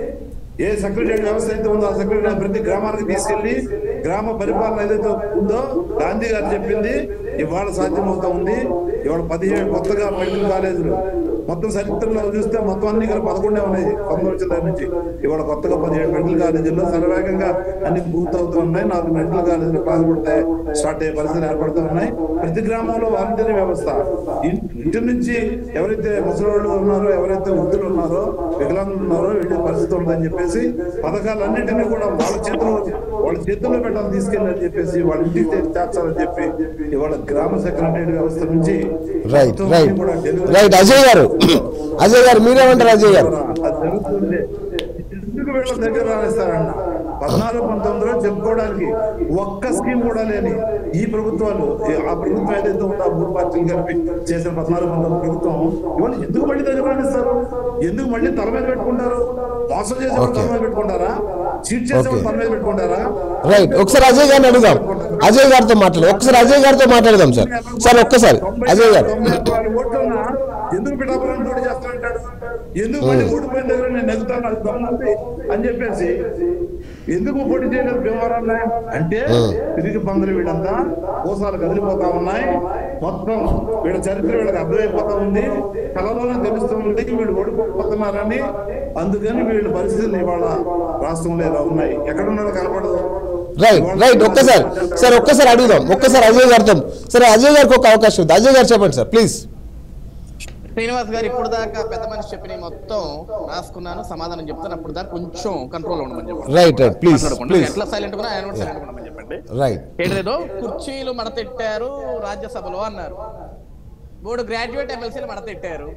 ఏ సెక్రటరీ వ్యవస్థ అయితే ఉందో ఆ సెక్రటరీ ప్రతి గ్రామానికి తీసుకెళ్లి గ్రామ పరిపాలన ఏదైతే ఉందో గాంధీ గారు చెప్పింది ఇవాళ సాధ్యమవుతా ఉంది ఇవాళ పదిహేడు కొత్తగా మెడికల్ కాలేజీలు మొత్తం చరిత్రలో చూస్తే మొత్తం అన్ని కలిపి పదకొండే ఉన్నాయి పంతొమ్మిది వచ్చిన దగ్గర నుంచి ఇవాళ కొత్తగా పదిహేడు మెడికల్ కాలేజీల్లో శరవేగంగా అన్ని పూర్తవుతూ ఉన్నాయి నాలుగు మెడికల్ కాలేజీలు ప్రారంభపడితే స్టార్ట్ అయ్యే పరిస్థితులు ఏర్పడుతూ ఉన్నాయి ప్రతి గ్రామంలో వాలంటీర్ వ్యవస్థ ఇన్- ఇంటి నుంచి ఎవరైతే ముసలివాళ్ళు ఉన్నారో ఎవరైతే వృద్ధులు ఉన్నారో వికలాంగులు ఉన్నారో వెళ్ళే పరిస్థితి ఉందని చెప్పేసి పథకాలన్నింటినీ కూడా వాళ్ళ చేతిలో వాళ్ళ చేతుల్లో పెట్టాలని తీసుకెళ్ళి అని చెప్పేసి వాళ్ళ ఇంటికి తెచ్చి చేర్చాలని చెప్పి ఇవాళ గ్రామ సెక్రటరీ వ్యవస్థ నుంచి రైట్ మొత్తం రైట్ అన్ని కూడా డెలివరీ రైట్ అజయ్ గారు అజయ్ గారు మీరేమంటారు అజయ్ గారు అది జరుగుతుంది ఎందుకు వీళ్ళ దగ్గర రానిస్తారన్న పద్నాలుగు పంతొమ్మిదిలో చెప్పుకోవడానికి ఒక్క స్కీమ్ కూడా లేని ఈ ప్రభుత్వాలు ఈ- ఆ ప్రభుత్వం ఏదైతే ఉందో ఆ మూడు పార్టీలు కలిపి చేసిన పద్నాలుగు పంతొమ్మిది ప్రభుత్వం ఇవాళ ఎందుకు మళ్ళీ దగ్గర రానిస్తారు ఎందుకు మళ్ళీ తల మీద పెట్టుకుంటారు మోసం చేసే వాళ్ళు తల మీద పెట్టుకుంటారా చీట్ చేసే వాళ్ళు Okay. తల మీద పెట్టుకుంటారా రైట్ ఒకసారి అజయ్ గారిని అడుగుదాం అజయ్ గారితో మాట్లాడదాం ఒకసారి అజయ్ గారితో మాట్లాడదాం సార్ సార్ ఒక్కసారి అజయ్ గారు తొంభై నాలుగు ఓట్లున్నా ఎందుకు పిఠాపురం పోటీ చేస్తానంటాడు ఎందుకు మళ్ళీ ఓడిపోయిన దగ్గర నేను నెగ్గుతాను అది దమ్ముంది అని చెప్పేసి ఎందుకు పోటీ చేయలేదు భీమవరాన్ని అంటే తిరిగి పందులు వీళ్ళంతా కోసాలు కదిలిపోతా ఉన్నాయి మొత్తం వీళ్ళ చరిత్ర వీళ్ళకి అర్థమైపోతా ఉంది కలలోనే తెలుస్తుంది వీళ్ళు ఓడిపోతున్నారని అందుకని వీళ్ళ పరిస్థితులు ఇవాళ రాష్ట్రంలో ఇలా ఉన్నాయి ఎక్కడ ఉన్నారో కనపడదు రైట్ రైట్ ఒక్కసారి సార్ ఒక్కసారి అడుగుదాం ఒక్కసారి అజయ్ గారితో సరే అజయ్ గారికి ఒక అవకాశం ఉంది అజయ్ గారు చెప్పండి సార్ ప్లీజ్ శ్రీనివాస్ గారు ఇప్పుడు దాకా పెద్ద మనిషి చెప్పిన మొత్తం రాసుకున్నాను సమాధానం చెప్తాను అప్పుడు దాకా కొంచెం కంట్రోల్ ఉండమని చెప్పండి రైట్ రైట్ ప్లీజ్ మాట్లాడకుండా ప్లీజ్ ఎట్లా సైలెంట్ కూడా ఆయన కూడా సైలెంట్ ఉండమని చెప్పండి రైట్ ఏంటేదో కుర్చీలు మడతెట్టారు రాజ్యసభలో అన్నారు మూడు గ్రాడ్యుయేట్ ఎమ్మెల్సీలు మడతెట్టారు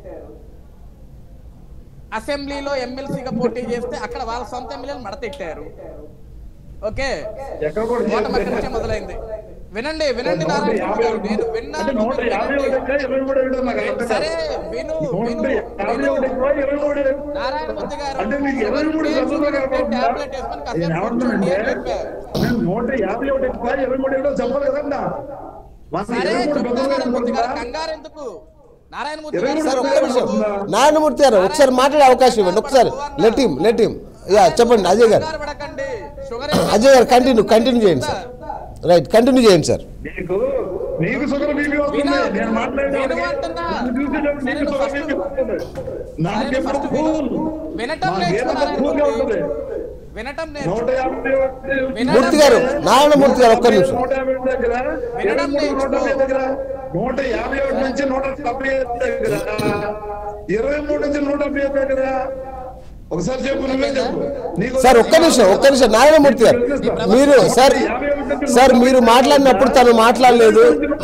అసెంబ్లీలో ఎమ్మెల్సీగా పోటీ చేస్తే అక్కడ వాళ్ళ సొంత ఎమ్మెల్యేలు మడతెట్టారు ఓకే ఎక్కడ కూడా ఓటమి అక్కడి నుంచే మొదలైంది వినండి వినండి నూట నారాయణ యాభై గారు. ఒకటి. నేను అంటే విన్నాను నూట మీరు యాభై వినండి. ఒకటి ఇంకా ఇరవై మూడు ఒకటి నాకు అర్థం సరే కాదు. విను నూట విను యాభై విను ఒకటి ఇంకా ఇరవై మూడు నారాయణమూర్తి గారు అంటే మీకు ఇరవై మూడు షుగర్ సంవత్సరాలు ఉంటే కాకుండా టాబ్లెట్ వేసుకొని కాసేపు నేను కూర్చోండి ఏమంటున్నానంటే అని చెప్పా. నేను నూట యాభై ఒకటి ఇంకా ఇరవై మూడు ఏడో చెప్పాలి కదన్నా మన సరే ఇరవై మూడు చెప్తా పెద్దలు నారాయణమూర్తి గారు అనుకుంటా. కంగారు ఎందుకు నారాయణమూర్తి ఇరవై గారు మూడు సార్ ఒక్క కంగారు నిమిషం ఎందుకు? నారాయణమూర్తి గారు ఒకసారి మాట్లాడే అవకాశం ఇవ్వండి ఒకసారి let him let him ya చెప్పండి అజయ్ గారు కంగారు పడకండి sugar Ajay garu continue continue చేయండి సార్ రైట్ కంటిన్యూ చేయండి సార్ నీకు నీకు షుగర్ బీపీ వస్తుంది విను. నేను మాట్లాడేవాడికి విను అంటున్నా. నన్ను చూసేటప్పుడు నీకు నేను షుగర్ first- బీపీ వస్తుంది నాకు ఆయన ఎప్పుడు first కూల్ వినటం మా గీత కూల్గా నేర్చుకున్నారనుకోండి. ఉంటుంది వినటం నూట నేర్చు యాభై ఒకటి వినడం మూర్తి గారు నారాయణమూర్తి గారు ఒక్క నిమిషం నూట యాభై ఒకటి దగ్గర ఇరవై మూడు నూట యాభై దగ్గర నూట యాభై ఒకటి నుంచి నూట డెబ్బై ఐదు దగ్గర ఇరవై మూడు నుంచి నూట డెబ్బై ఐదు దగ్గర ఒకసారి చెప్పు నువ్వే చెప్పు నీకు సార్ ఒక్క నిమిషం ఒక్క నిమిషం నారాయణమూర్తి గారు మీరు సార్ సార్ మీరు మాట్లాడినప్పుడు తను మాట్లాడలేదు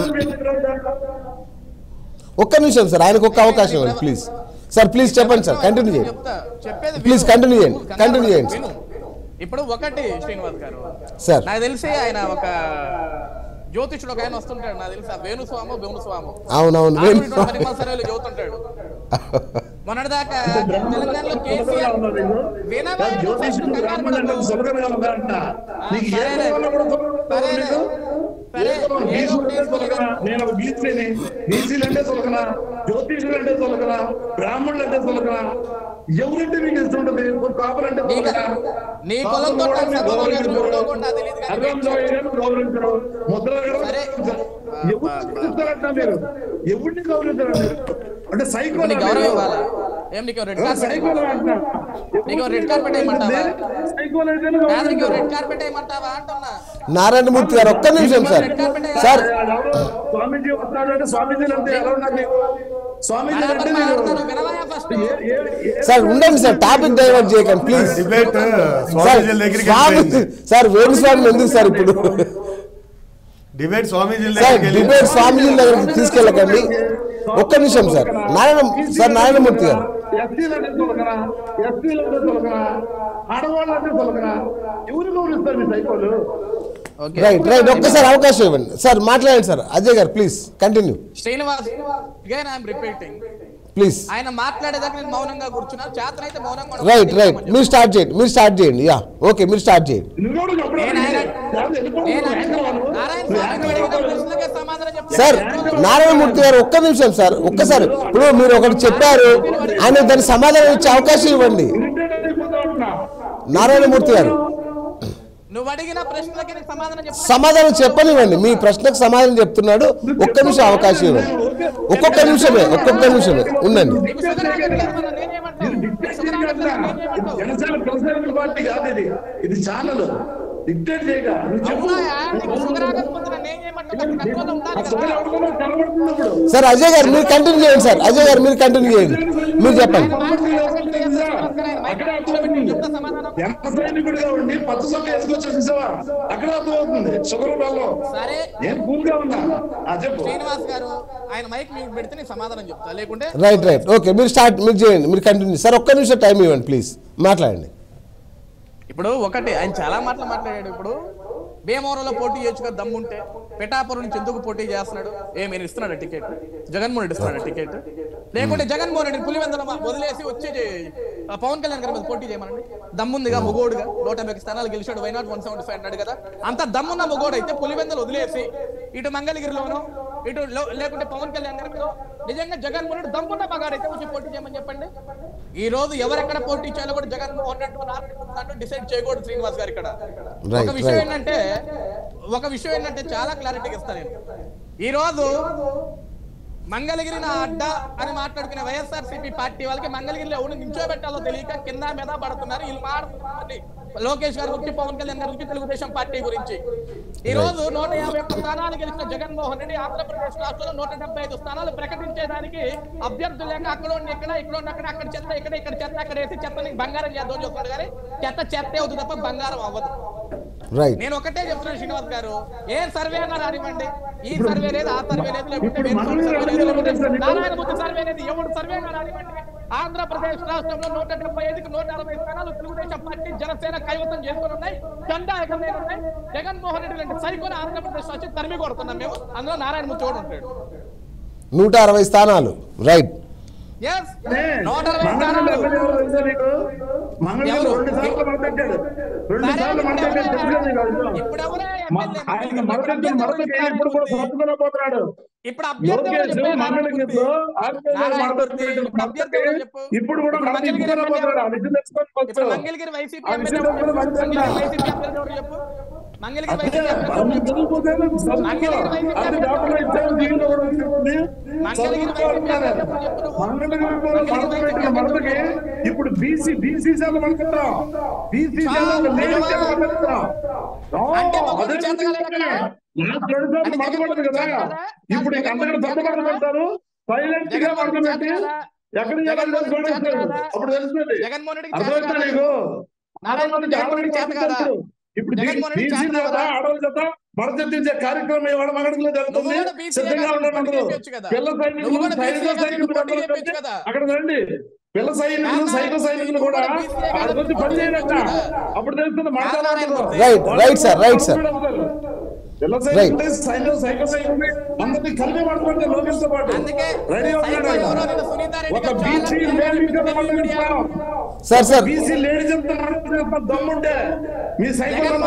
ఒక్క నిమిషం సార్ ఆయనకు ఒక్క అవకాశం ఇవ్వండి ప్లీజ్ సార్ ప్లీజ్ చెప్పండి సార్ కంటిన్యూ చేయండి చెప్తా చెప్పేది Please విను. continue చేయండి. కంగారు Continue చేయండి, విను. ఇప్పుడు ఒకటి శ్రీనివాస్ గారు సార్ నాకు తెలిసి ఆయన ఒక జ్యోతిషుడు ఒక ఆయన వస్తుంటాడు నాకు తెలిసి ఆ వేణుస్వామో వేణుస్వామో అవునవును ఆవిడ వేణు- ఇటువంటి పరిమళ సర్వేలు చదువుతుంటాడు మొన్నటిదాకా తెలంగాణలో కేసీఆర్ వినవే జ్యోతిష్యుడు కంగారు బ్రాహ్మణుడు అంటే పడకు. సులభంగా ఉందంట నీకు ఏ సరేలే. కులంలో కూడా సులభంగా సరేలే. నీకు? సరే, ఏ కులం? ఏదో బీసీలు ఒకటి అంటే సులభనా? నేను ఒక బీసీని బీసీలు అంటే సులభనా జ్యోతిషులు అంటే సులభనా బ్రాహ్మణులు అంటే సులభనా ఎవరంటే మీకు ఇష్టం ఉంటుంది కాపులంటే నీ- సులభనా? నీ కులంతో కాపులు కూడా నాకు సంబంధం లేదు, గౌరవించరు. మూడో కూడా నాకు తెలియదు కానీ అర్ధం చేయడం గౌరవించరు ముద్ర వేయడం సరే. గౌరవించరు. ఆ, ఎవరిని బా, బా. గౌరవిస్తారంట మీరు ఎవరిని గౌరవించారు మీరు అంటే సైకో నీకు గౌరవం ఇవ్వాలా ఏం నీకు రెడ్ కార్డ్ సైకో అంటున్నా నీకు రెడ్ కార్పెట్ వేయమంటావా సైకోలు అయితేనే కాదు నీకు రెడ్ కార్పెట్ వేయమంటావా అంటున్నా నారాయణమూర్తి గారు ఒక్క నిమిషం సార్ సార్ ఎవరో స్వామీజీ వస్తాడు అంటే స్వామీజీలు అంటే ఎలా ఉన్నారు నీకు స్వామీజీలు అంటే బరాబర్ మీరు మాట్లాడతాను, వినవయ్యా ఫస్ట్ ఏ- ఏ- ఏ- సార్ ఉండండి సార్ టాపిక్ డైవర్ట్ చేయకండి ప్లీజ్ డిబేట్ సార్ స్వామీజీల దగ్గరికి స్వామి వెళ్ళిపోయింది. సార్ వేణుస్వామి ఎందుకు సార్ ఇప్పుడు డిబేట్ స్వామీజీల సార్ దగ్గరికి వెళ్ళి డిబేట్ స్వామిజీ దగ్గరికి తీసుకెళ్ళకండి ఒక్క నిమిషం సార్ నారాయణ సార్ నారాయణమూర్తి గారు ఎస్సీలు అంటే తొలగరా ఎస్సీలు అంటే తొలగరా ఆడవాళ్ళు అంటే తొలగరా ఎవరు గౌరవిస్తారు మీ సైకోలు ఓకే రైట్ రైట్ ఒక్కసారి అవకాశం ఇవ్వండి సార్ మాట్లాడండి sir Ajay garu please continue Srinivas again I'm repeating please ఆయన మాట్లాడేదాకా నేను మౌనంగా కూర్చున్నా చేతనైతే మౌనంగా ఉండమని రైట్ రైట్ చెప్పమని మీరు స్టార్ట్ చేయండి మీరు స్టార్ట్ చేయండి యా ఓకే మీరు స్టార్ట్ చేయండి నువ్వెవడు చెప్పడం నేను ఆయన- నేను ఆయన- వెళ్ళిపోతున్నావు నారాయణ స్వామి అడిగిన ప్రశ్నలకే సమాధానం చెప్తాను. సార్ నారాయణమూర్తి గారు ఒక్క నిమిషం సార్ ఒక్కసారి ఇప్పుడు మీరు ఒకటి చెప్పారు ఆయన దానికి సమాధానం ఇచ్చే అవకాశం ఇవ్వండి ఇరిటేట్ అయిపోతా ఉంటున్నా నారాయణమూర్తి గారు నువ్వు అడిగిన ప్రశ్నలకి నేను సమాధానం చెప్తాను సమాధానం చెప్పనివ్వండి మీ ప్రశ్నకు సమాధానం చెప్తున్నాడు ఒక్క నిమిషం అవకాశం ఇవ్వండి ఒక్కొక్క నిమిషమే ఒక్కొక్క నిమిషమే ఉండండి నీకు షుగర్ ఆగట్లేదు మరి నేనేమంటావు? నీకు షుగర్ ఆగట్లేదు నేనేమంటావు? జనసేన కన్సర్వేటివ్ పార్టీ కాదు ఇది ఇది ఛానల్ డిక్టేట్ చేయగా నువ్వు చెప్పు అవునాయా? నీకు షుగర్ ఆగకపోతే నన్ను ఏం చేయమంటావు? కొంచెం కంట్రోల్లో ఉండాలి ఆ సుఖం కదా. ఎవరికైనా కనబడుతుంది ఇప్పుడు సార్ అజయ్ గారు మీరు కంటిన్యూ చేయండి సార్ అజయ్ గారు మీరు కంటిన్యూ చేయండి మీరు చెప్పండి అక్కడ అర్థమవుతుంది చెప్తా సమాధానం ఎంత సైనికుడిగా ఉండి పచ్చ సొక్క వేసుకొచ్చి చూసావా అక్కడ అర్థమవుతుంది షుగర్ వల్ల సరే ఏం కూల్ గా ఉన్నా ఆ చెప్పు శ్రీనివాస్ గారు ఆయన మైక్ మీకు పెడితే నేను సమాధానం చెప్తా లేకుంటే రైట్ రైట్ ఓకే మీరు స్టార్ట్ మీరు చేయండి మీరు కంటిన్యూ సార్ ఒక్క నిమిషం టైం ఇవ్వండి ప్లీజ్ మాట్లాడండి ఇప్పుడు ఒకటి ఆయన చాలా మాటలు మాట్లాడాడు ఇప్పుడు భీమవరంలో పోటీ చేయొచ్చు కదా దమ్ముంటే పిఠాపురం నుంచి ఎందుకు పోటీ చేస్తున్నాడు ఏ మీరు ఇస్తున్నాడు టికెట్ జగన్మోహన్ రెడ్డి ఇస్తున్నాడు టికెట్ లేకుంటే జగన్మోహన్ రెడ్డి పులివెందల వదిలేసి వచ్చి ఆ పవన్ కళ్యాణ్ గారి మీద పోటీ చేయమనండి దమ్ముందిగా మొగోడుగా నూట యాభై స్థానాలు గెలిచాడు why not one seventy five అన్నాడు కదా అంత దమ్మున్న మొగోడు అయితే పులివెందలు వదిలేసి ఇటు మంగళగిరిలోనో ఇటు లో- లేకుంటే పవన్ కళ్యాణ్ గారి మీద నిజంగా జగన్మోహన్ రెడ్డి దమ్మున్న మగాడైతే వచ్చి పోటీ చేయమని చెప్పండి ఈ రోజు ఎవరెక్కడ పోటీ చేయాలో కూడా జగన్మోహన్ రెడ్డి డిసైడ్ చేయకూడదు శ్రీనివాస్ గారు ఇక్కడ ఒక Right, విషయం right. ఏంటంటే ఒక విషయం ఏంటంటే చాలా క్లారిటీగా ఇస్తాను నేను ఈ రోజు మంగళగిరి నా అడ్డ అని మాట్లాడుకునే వైఎస్ఆర్ సిపి పార్టీ వాళ్ళకి మంగళగిరిలో ఎవరు నించోబెట్టాలో తెలియక కింద మీద పడుతున్నారు వీళ్ళు మాట్లాడుతున్నారు లోకేష్ గారి గురించి పవన్ కళ్యాణ్ గారి గురించి తెలుగుదేశం పార్టీ గురించి ఈ రోజు నూట యాభై ఒక్క స్థానాలు గెలిచిన జగన్మోహన్ రెడ్డి ఆంధ్రప్రదేశ్ రాష్ట్రంలో నూట డెబ్బై ఐదు స్థానాలు ప్రకటించేదానికి అభ్యర్థులు లేక అక్కడ ఉండి ఇక్కడ ఇక్కడ ఉండి అక్కడ అక్కడ చెత్త ఇక్కడ ఇక్కడ చెత్త అక్కడ వేసి చెత్తని బంగారం చేద్దాం చూస్తున్నాడు కానీ చెత్త చెత్తే అవుతుంది తప్ప బంగారం అవ్వదు రైట్ నేను ఒకటే చెప్తున్నాను శ్రీనివాస్ గారు ఏ సర్వే అన్నా రానివ్వండి ఈ సర్వే లేదు ఆ సర్వే లేదు లేకుంటే ఇప్పుడు వేరే మనం సర్వే లేదు, ఎవరు లేకుంటే తెలుసా? నారాయణమూర్తి సర్వే లేదు ఎవడు సర్వే అన్నా రానివ్వండి ఆంధ్రప్రదేశ్ రాష్ట్రంలో నూట డెబ్బై ఐదుకి నూట అరవై స్థానాలు తెలుగుదేశం పార్టీ జనసేన కైవసం చేసుకుని ఉన్నాయి జెండా ఎగరలేదు ఉన్నాయి జగన్మోహన్ రెడ్డి లాంటి సైకోని ఆంధ్రప్రదేశ్ వచ్చి తరిమి కొడుతున్నాం మేము అందులో నారాయణమూర్తి కూడా ఉంటాడు నూట అరవై స్థానాలు రైట్ ఎస్ నూట అరవై మంగళగిరిలో స్థానాలు ఎమ్మెల్యే ఎవరో తెలుసా నీకు మంగళగిరిలో ఎవరు? రెండు సార్లు మడతెట్టాడు రెండు సరే, సార్లు మడతెట్టాడు తెలుసు కదా నీకు ఆ విషయం? ఇప్పుడు ఎవరే మ- ఎమ్మెల్యే? ఆయన మడతెట్టిన మడతకి ఇప్పుడు కూడా సొంతంగా పోతున్నాడు ఇప్పుడు అభ్యర్థి ఎవరో లోకేష్ చెప్పే మంగళగిరిలో ఆంధ్రప్రదేశ్ నారాయణమూర్తి, మడతెట్టిన ఇప్పుడు అభ్యర్థి ఎవరో చెప్పు. ఇప్పుడు కూడా ఇప్పుడు మడత మంగళగిరి ఇప్పుకునే ఎమ్మెల్యే పోతున్నాడు ఆ ఎవరు? విషయం తెలుసుకొని ఇప్పుడు వచ్చు. మంగళగిరి వైసీపీ ఆ ఎమ్మెల్యే విషయం ఎవరు తెలుసుకొని చెప్పు? మంచిది మంగళగిరి అన్నా. వైసీపీ ఎమ్మెల్యే ఎవరు చెప్పు? మంగళగిరి అంతే, వైసీపీ ఎమ్మెల్యే ఎవరు మనం చెప్పు? తెలియకపోతే చదువుకో. మంగళగిరి వైసీపీ అది ఎమ్మెల్యే డాక్టర్ ఇచ్చారు, దీనిలో కూడా ఉంటుంది. మంగళగిరి చదువుకో వైసీపీ అంటున్నారు. ఎమ్మెల్యే ఎవరు చెప్పు నువ్వు? మంగళగిరి కూడా మడత పెట్టిన మడతకి ఇప్పుడు బీసీ బీసీ శాతం మడతాం బీసీ శాతం లేడీస్ శాతం మడతాం అంటే మగవాళ్ళు చేతగాలేదా? లాస్ట్ రెండు సార్లు మడత పడదు కదా ఇప్పుడు ఇంక అంతకంటే పెద్ద మడత పెడతారు సైలెంట్ గా మడత పెట్టి ఎక్కడ జగన్ పడేస్తారు అప్పుడు తెలుస్తుంది జగన్మోహన్ రెడ్డికి అర్థమవుతా చేత నీకు నారాయణ జగన్మోహన్ రెడ్డికి చేత కాదా? ఇప్పుడు జగన్మోహన్ రెడ్డి బీసీ చేత చేత కాదా? ఆడవాళ్ళ చేత మడతెత్తించే కార్యక్రమం ఇవాళ మగడిలో జరుగుతుంది నువ్వు కూడా BCA సిద్ధంగా కదా, ఉండండి అందరూ. పోటీ చేయొచ్చు కదా. పిల్ల నువ్వు సైనికులు కూడా సైనిక BCA కదా, సైనికులు పోటీ అందరూ చేయొచ్చు కలిసి కదా. అక్కడ రండి పిల్ల సైనికులు సైనిక సైనికులు కూడా అక్కడికి వచ్చి పని చేయాలట అప్పుడు తెలుస్తుంది మాట్లాడాలి Right, right, sir, right, sir. పిల్ల సైనికులు సైనిక సైనిక సైనికులు అందరినీ కలిపి మాట్లాడితే లోకేష్ తో పాటు అందుకే రెడీ సైకో ఎవరో అవుతున్నాడు నిన్న సునీతా రెడ్డి ఒక గారు బీసీ చాలా లేడీ క్లియర్గా మాట్లాడిస్తాం సార్ సార్ బీసీ లేడీస్ ఎంత మాట్లాడిన దమ్ముంటే మీ సైకిల్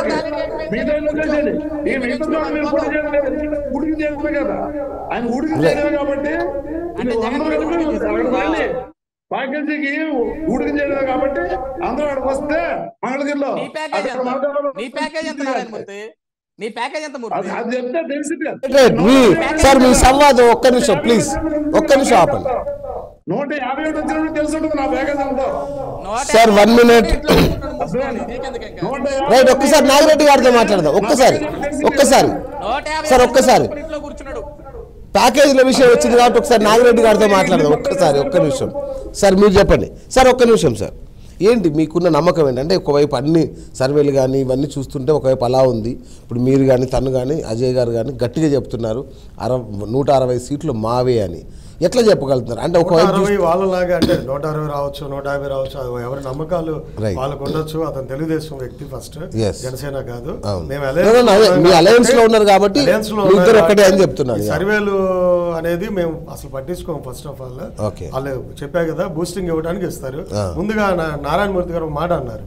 మీ దగ్గర చేసేది ఈ మిగతా చోట మీరు కూడా చేయలేదు ఉడికి చేయడమే కదా ఆయన ఉడికి చేయడమే కాబట్టి అంటే జగన్ అందరూ ఉడికి కలిపి చేశారు. అక్కడ రండి ప్యాకేజీకి ఉడికి చేయడమే కాబట్టి అందరూ అక్కడికి వస్తే మంగళగిరిలో నీ ప్యాకేజ్ అక్కడ ఎంత మాట్లాడాలి. నీ ప్యాకేజ్ ఎంత నారాయణమూర్తి నీ ప్యాకేజ్ ఎంత అది మూర్తి అది చెప్తే తెలిసింది కదా. రైట్ మీ సార్ మీ సంవాదం ఒక్క నిమిషం ప్లీజ్ ఒక్క నిమిషం ఆపండి నూట యాభై ఒకటి వచ్చినప్పుడు తెలుసు ఉంటుంది నా బ్యాగ్ ఎంత ఉందో నూట సార్, one minute. ఇంట్లో కూర్చున్నాడు ముసలోడు. నీకెందుకు ఇంకా? నూట యాభై రైట్ ఒక్కసారి నాగిరెడ్డి గారితో మాట్లాడదాం ఒక్కసారి ఒక్కసారి నూట యాభై సార్, ఒకటి ఒక్కసారి. ఇంట్లో కూర్చున్నాడు ప్యాకేజీల విషయం వచ్చింది కాబట్టి ఒకసారి నాగిరెడ్డి గారితో మాట్లాడదాం ఒక్కసారి ఒక్క నిమిషం సార్ మీరు చెప్పండి సార్ ఒక్క నిమిషం సార్ ఏంటి మీకున్న నమ్మకం ఏంటంటే ఒకవైపు అన్ని సర్వేలు కానీ ఇవన్నీ చూస్తుంటే ఒకవైపు అలా ఉంది ఇప్పుడు మీరు కానీ తను కానీ అజయ్ గారు కానీ గట్టిగా చెప్తున్నారు అర నూట అరవై సీట్లు మావే అని ఎట్లా చెప్పగలుగుతున్నారు అంటే నూట ఒకవైపు అరవై చూస్తే- వాళ్ళలాగా అంటే నూట అరవై రావచ్చు నూట యాభై రావచ్చు అది ఎవరి నమ్మకాలు Right. వాళ్ళకు ఉండొచ్చు అతను తెలుగుదేశం వ్యక్తి ఫస్ట్ Yes. జనసేన కాదు అవును. మేము No, no, no, అదే, మీ alliance లో ఉన్నారు కాబట్టి alliance లో మీ ఇద్దరు ఉన్నారు ఒక్కటే అని కాబట్టి చెప్తున్నాను. ఈ సర్వేలు అనేది మేము అసలు పట్టించుకోము ఫస్ట్ ఆఫ్ ఆల్ Okay. వాళ్ళు చెప్పా కదా బూస్టింగ్ ఇవ్వడానికి ఇస్తారు Ah. ముందుగా నా- నారాయణమూర్తి గారు ఒక మాట అన్నారు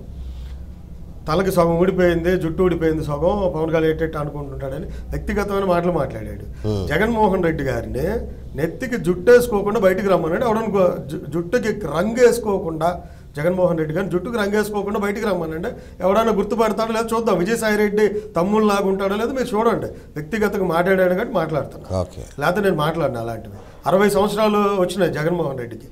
తలకి సగం ఊడిపోయింది జుట్టు ఊడిపోయింది సగం పవన్ కళ్యాణ్ ఎట్టెట్టు అనుకుంటుంటాడని వ్యక్తిగతమైన మాటలు మాట్లాడాడు జగన్మోహన్ రెడ్డి గారిని నెత్తికి జుట్టు వేసుకోకుండా బయటికి రమ్మన్నాడు ఎవడనుకో జు- జుట్టుకి రంగు వేసుకోకుండా జగన్మోహన్ రెడ్డి గారిని జుట్టుకి రంగు వేసుకోకుండా బయటికి రమ్మనండి ఎవడన్నా గుర్తుపడతాడో లేదో చూద్దాం విజయసాయి రెడ్డి తమ్ముళ్ళు లాగా ఉంటాడో లేదో మీరు చూడండి వ్యక్తిగతంగా మాట్లాడాడు కాబట్టి మాట్లాడుతున్నాను ఓకే లేకపోతే నేను మాట్లాడిన అలాంటివి అరవై సంవత్సరాలు వచ్చినాయి జగన్మోహన్ రెడ్డికి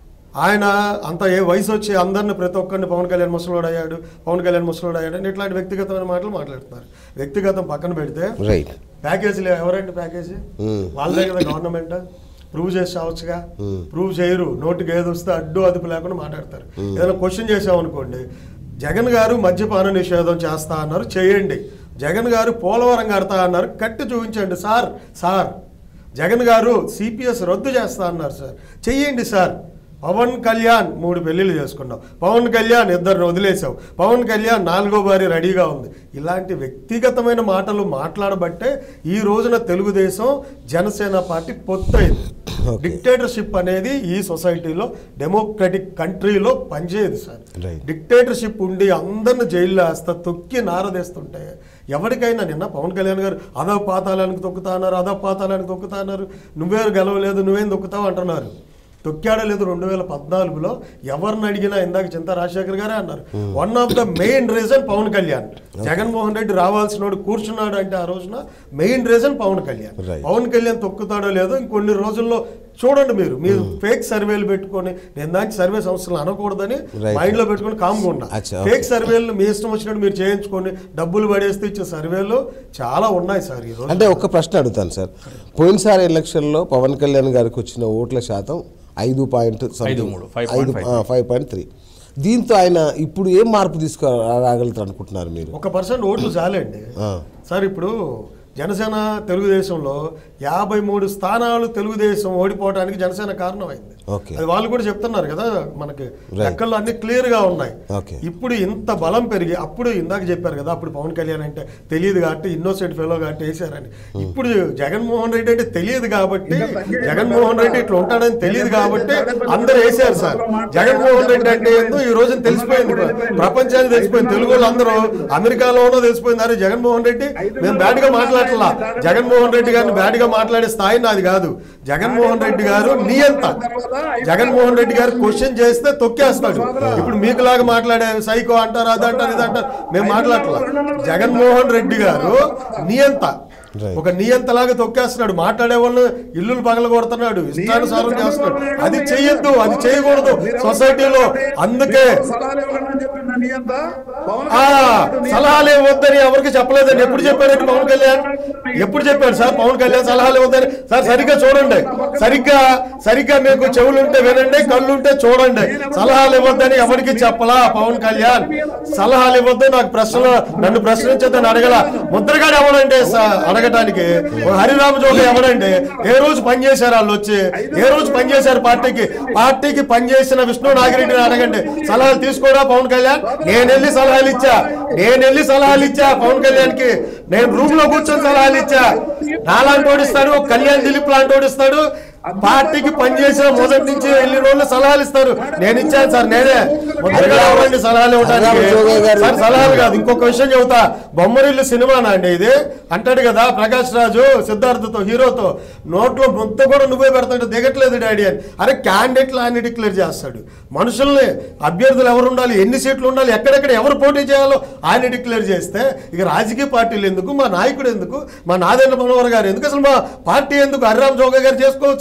ఆయన అంత ఏ వయసు వచ్చి అందరిని ప్రతి ఒక్కరిని పవన్ కళ్యాణ్ ముసలోడు అయ్యాడు పవన్ కళ్యాణ్ ముసలోడు అయ్యాడు అని ఇట్లాంటి వ్యక్తిగతమైన మాటలు మాట్లాడుతున్నారు వ్యక్తిగతం పక్కన పెడితే రైట్ ప్యాకేజీలు ఎవరండి ప్యాకేజీ Hmm. వాళ్ళదే కదా గవర్నమెంట్ ప్రూవ్ చేసి రావచ్చుగా ప్రూవ్ చేయరు నోటికి ఏది వస్తే అడ్డు అదుపు లేకుండా మాట్లాడతారు ఏదైనా క్వశ్చన్ చేసామనుకోండి జగన్ గారు మద్యపాన నిషేధం చేస్తా అన్నారు చేయండి జగన్ గారు పోలవరం కడతా అన్నారు కట్టి చూపించండి సార్ సార్ జగన్ గారు సిపిఎస్ రద్దు చేస్తా అన్నారు సార్ చెయ్యండి సార్ పవన్ కళ్యాణ్ మూడు పెళ్లిళ్ళు చేసుకున్నావు పవన్ కళ్యాణ్ ఇద్దరిని వదిలేసావు పవన్ కళ్యాణ్ నాలుగో భార్య రెడీగా ఉంది ఇలాంటి వ్యక్తిగతమైన మాటలు మాట్లాడబట్టే ఈ రోజున తెలుగుదేశం జనసేన పార్టీ పొత్తైంది Okay. డిక్టేటర్షిప్ అనేది ఈ సొసైటీలో డెమోక్రటిక్ కంట్రీలో పనిచేయదు సార్ Right. డిక్టేటర్షిప్ ఉండి అందరిని జైల్లో వేస్తా తొక్కి నారదేస్తుంటే ఎవరికైనా నిన్న పవన్ కళ్యాణ్ గారు అదో పాతాళానికి తొక్కుతా అన్నారు అదో పాతాళానికి తొక్కుతా అన్నారు నువ్వే గెలవలేదు నువ్వేం తొక్కుతావు అంటున్నారు తొక్కాడో లేదు రెండు వేల పద్నాలుగులో ఎవరిని అడిగినా ఇందాక చింత రాజశేఖర్ గారే అన్నారు one of the main reason Pawan Kalyan Jaganmohan Reddy రావాల్సినోడు కూర్చున్నాడు అంటే ఆ రోజున main reason Pawan Kalyan Right. Pawan Kalyan తొక్కుతాడో లేదో ఇంకొన్ని రోజుల్లో చూడండి మీరు మీరు ఫేక్ సర్వేలు పెట్టుకొని నేను దానికి సర్వే సంస్థలు అనకూడదని Right. మైండ్ లో పెట్టుకొని కామ్గా అచ్చా, ఫేక్ okay. సర్వేలు మీ ఇష్టం వచ్చినట్టు మీరు చేయించుకొని డబ్బులు పడేస్తే ఇచ్చే సర్వేలు చాలా ఉన్నాయి సార్ ఈ రోజు అంటే ఒక్క ప్రశ్న అడుగుతాను సార్ పోయినసారి ఎలక్షన్లో పవన్ కళ్యాణ్ గారికి వచ్చిన ఓట్ల శాతం ఐదు పాయింట్ ఐదు మూడు, five point ఐదు five. ఫైవ్ పాయింట్ త్రీ దీంతో ఆయన ఇప్పుడు ఏం మార్పు తీసుకురాగలుగుతారు అనుకుంటున్నారు మీరు ఒక పర్సెంట్ ఓట్లు చాలండి ఆ. సార్ ఇప్పుడు జనసేన తెలుగుదేశంలో యాభై మూడు స్థానాలు తెలుగుదేశం ఓడిపోవడానికి జనసేన కారణమైంది ఓకే. అది వాళ్ళు కూడా చెప్తున్నారు కదా మనకి Right. లెక్కల్లో అన్ని క్లియర్ గా ఉన్నాయి ఓకే. ఇప్పుడు ఇంత బలం పెరిగి అప్పుడు ఇందాక చెప్పారు కదా అప్పుడు పవన్ కళ్యాణ్ అంటే తెలియదు కాబట్టి ఇన్నోసెంట్ ఫెలో కాబట్టి వేసారని ఇప్పుడు జగన్మోహన్ రెడ్డి అంటే తెలియదు కాబట్టి జగన్మోహన్ రెడ్డి ఇట్లా ఉంటాడని తెలియదు కాబట్టి అందరూ వేసారు సార్ జగన్మోహన్ రెడ్డి అంటే ఏందో ఈ రోజున తెలిసిపోయింది ప్రపంచానికి తెలిసిపోయింది తెలుగు వాళ్ళు అందరూ అమెరికాలోనో తెలిసిపోయింది అరే జగన్మోహన్ రెడ్డి మేము బ్యాడ్ గా మాట్లాడలా జగన్మోహన్ రెడ్డి గారిని బ్యాడ్ గా మాట్లాడే స్థాయి నాది కాదు జగన్మోహన్ రెడ్డి గారు నియంత జగన్మోహన్ రెడ్డి గారు క్వశ్చన్ చేస్తే తొక్కేస్తాడు ఇప్పుడు మీకులాగా మాట్లాడే సైకో అంటారు అది అంటారు ఇది అంటారు మేము మాట్లాడట్లా జగన్మోహన్ రెడ్డి గారు నియంత Right. ఒక నియంతలాగా తొక్కేస్తున్నాడు మాట్లాడే వాళ్ళు ఇల్లులు పగల కొడుతున్నాడు ఇష్టానుసారం చేస్తున్నాడు అది చెయ్యొద్దు అది చేయకూడదు సొసైటీలో అందుకే సలహాలు ఇవ్వకండి అని చెప్పింది నీ అంతా పవన్ ఆ కళ్యాణ్ సలహాలు ఇవ్వద్దని ఎవరికి చెప్పలేదని ఎప్పుడు చెప్పారండి పవన్ కళ్యాణ్ ఎప్పుడు చెప్పాడు సార్ పవన్ కళ్యాణ్ సలహాలు ఇవ్వద్దని సార్ సరిగ్గా చూడండి సరిగ్గా సరిగ్గా మీకు చెవులు ఉంటే వినండి కళ్ళు ఉంటే చూడండి సలహాలు ఇవ్వద్దని ఎవరికి చెప్పలా పవన్ కళ్యాణ్ సలహాలు ఇవ్వద్దు నాకు ప్రశ్నలు నన్ను ప్రశ్నించద్దని అడగల ముద్రగాడు ఎవడంటే స- అడగటానికి ఓ హరిరామ జోగి ఎవడండి ఏ రోజు పని చేశారు వాళ్ళు వచ్చి ఏ రోజు పని చేశారు పార్టీకి పార్టీకి పనిచేసిన విష్ణు నాగిరెడ్డిని అడగండి సలహాలు తీసుకోరా పవన్ కళ్యాణ్ నేను వెళ్ళి సలహాలు ఇచ్చా నేను వెళ్ళి సలహాలు ఇచ్చా పవన్ కళ్యాణ్ కి నేను రూమ్ లో కూర్చొని సలహాలు ఇచ్చా నాలాంటి వాడు ఇస్తాడు ఒక కళ్యాణ్ దిలీప్ లాంటి వాడు ఇస్తాడు పార్టీకి పనిచేసిన మొదటి నుంచి వెళ్ళి రోజులు సలహాలు ఇస్తారు నేను ఇచ్చాను సార్ నేనే మొదటగా ఎవరండి సలహాలు ఇవ్వడానికి హరిరామ జోగయ్య గారు- సార్ సలహాలు కాదు ఇంకొక విషయం చెబుతా బొమ్మరిల్లు సినిమానా అండి ఇది అంటాడు కదా ప్రకాష్ రాజు సిద్ధార్థతో హీరోతో నోట్లో ముద్ద కూడా నువ్వే పెడతాడు దిగట్లేదు డాడీ అని అరే క్యాండిడేట్లు ఆయన డిక్లేర్ చేస్తాడు మనుషుల్ని అభ్యర్థులు ఎవరు ఉండాలి ఎన్ని సీట్లు ఉండాలి ఎక్కడెక్కడ ఎవరు పోటీ చేయాలో ఆయన డిక్లేర్ చేస్తే ఇక రాజకీయ పార్టీలు ఎందుకు మా నాయకుడు ఎందుకు మా నాదేంద్ర మనోహర్ గారు ఎందుకు అసలు మా పార్టీ ఎందుకు హరిరామ్ జోగ గారు చేసుకోవచ్చు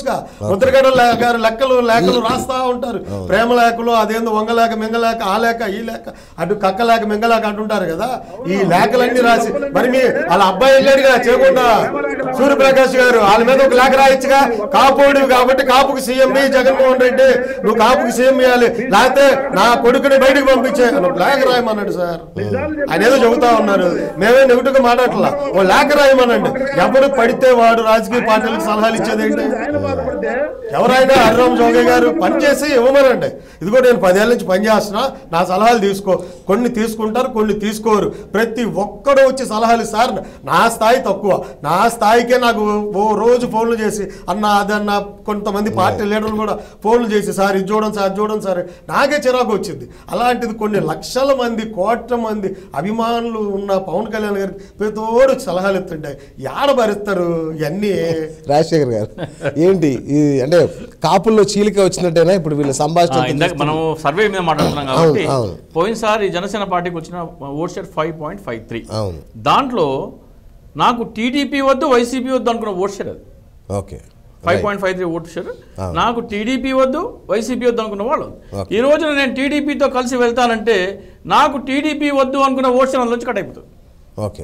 తెలుసుగా ముద్రగడ లే- గారు లెక్కలు లేఖలు రాస్తా ఉంటారు ప్రేమ లేఖలు అదేందో వంగలేక మింగలేక ఆ లేక ఈ లేక అటు కక్క లేక మింగలేక అంటుంటారు కదా ఈ లేఖలన్నీ రాసి మరి మీ వాళ్ళ అబ్బాయి వెళ్ళాడుగా చేయకుండా సూర్యప్రకాష్ గారు వాళ్ళ మీద ఒక లేఖ రాయొచ్చుగా కాపోడివి కాబట్టి కాపుకి సీఎం ని జగన్మోహన్ రెడ్డి నువ్వు కాపుకి సీఎం ఇవ్వాలి లేకపోతే నా కొడుకుని బయటికి పంపించే అని ఒక లేఖ రాయమన్నాడు సార్ ఆయన ఏదో చెబుతా ఉన్నారు మేమే నెగిటివ్ గా మాట్లాడట్లా ఓ లేఖ రాయమనండి ఎవరు పడితే వాడు రాజకీయ పార్టీలకు సలహాలు ఇచ్చేది ఏంటి ఎవరైనా హరిరామ్ జోగే గారు పని చేసి ఇవ్వమనండి ఇదిగో నేను పదేళ్ళ నుంచి పని చేస్తున్నా నా సలహాలు తీసుకో కొన్ని తీసుకుంటారు కొన్ని తీసుకోరు ప్రతి ఒక్కడు వచ్చి సలహాలు ఇస్తారు నా స్థాయి తక్కువ నా స్థాయికే నాకు ఓ రోజు ఫోన్లు చేసి అన్న అదన్న కొంతమంది పార్టీ లీడర్లు కూడా ఫోన్లు చేసి సార్ ఇది చూడండి సార్ అది చూడండి సార్ నాకే చిరాకు వచ్చింది అలాంటిది కొన్ని లక్షల మంది కోట్ల మంది అభిమానులు ఉన్న పవన్ కళ్యాణ్ గారికి ప్రతోడు సలహాలు ఇస్తుంటాయి యాడ భరిస్తారు ఇవన్నీ రాజశేఖర్ గారు ఏంటి ఇది అంటే కాపుల్లో చీలిక వచ్చినట్టేనా ఇప్పుడు వీళ్ళ ఆ, సంభాషణ ఇందాక మనం సర్వే మీద మాట్లాడుతున్నాం కాబట్టి అవును, అవును. పోయినసారి జనసేన పార్టీకి వచ్చిన vote share five point five three అవును దాంట్లో నాకు టీడీపీ వద్దు వైసీపీ వద్దు అనుకున్న ఓట్ షేర్ అది okay five point five three vote share నాకు టీడీపీ వద్దు వైసీపీ వద్దు అనుకున్న వాళ్ళు Okay. ఈ రోజున నేను టీడీపీతో కలిసి వెళ్తానంటే నాకు టీడీపీ వద్దు అనుకున్న ఓట్ షేర్ అందులోంచి కట్ అయిపోతుంది ఓకే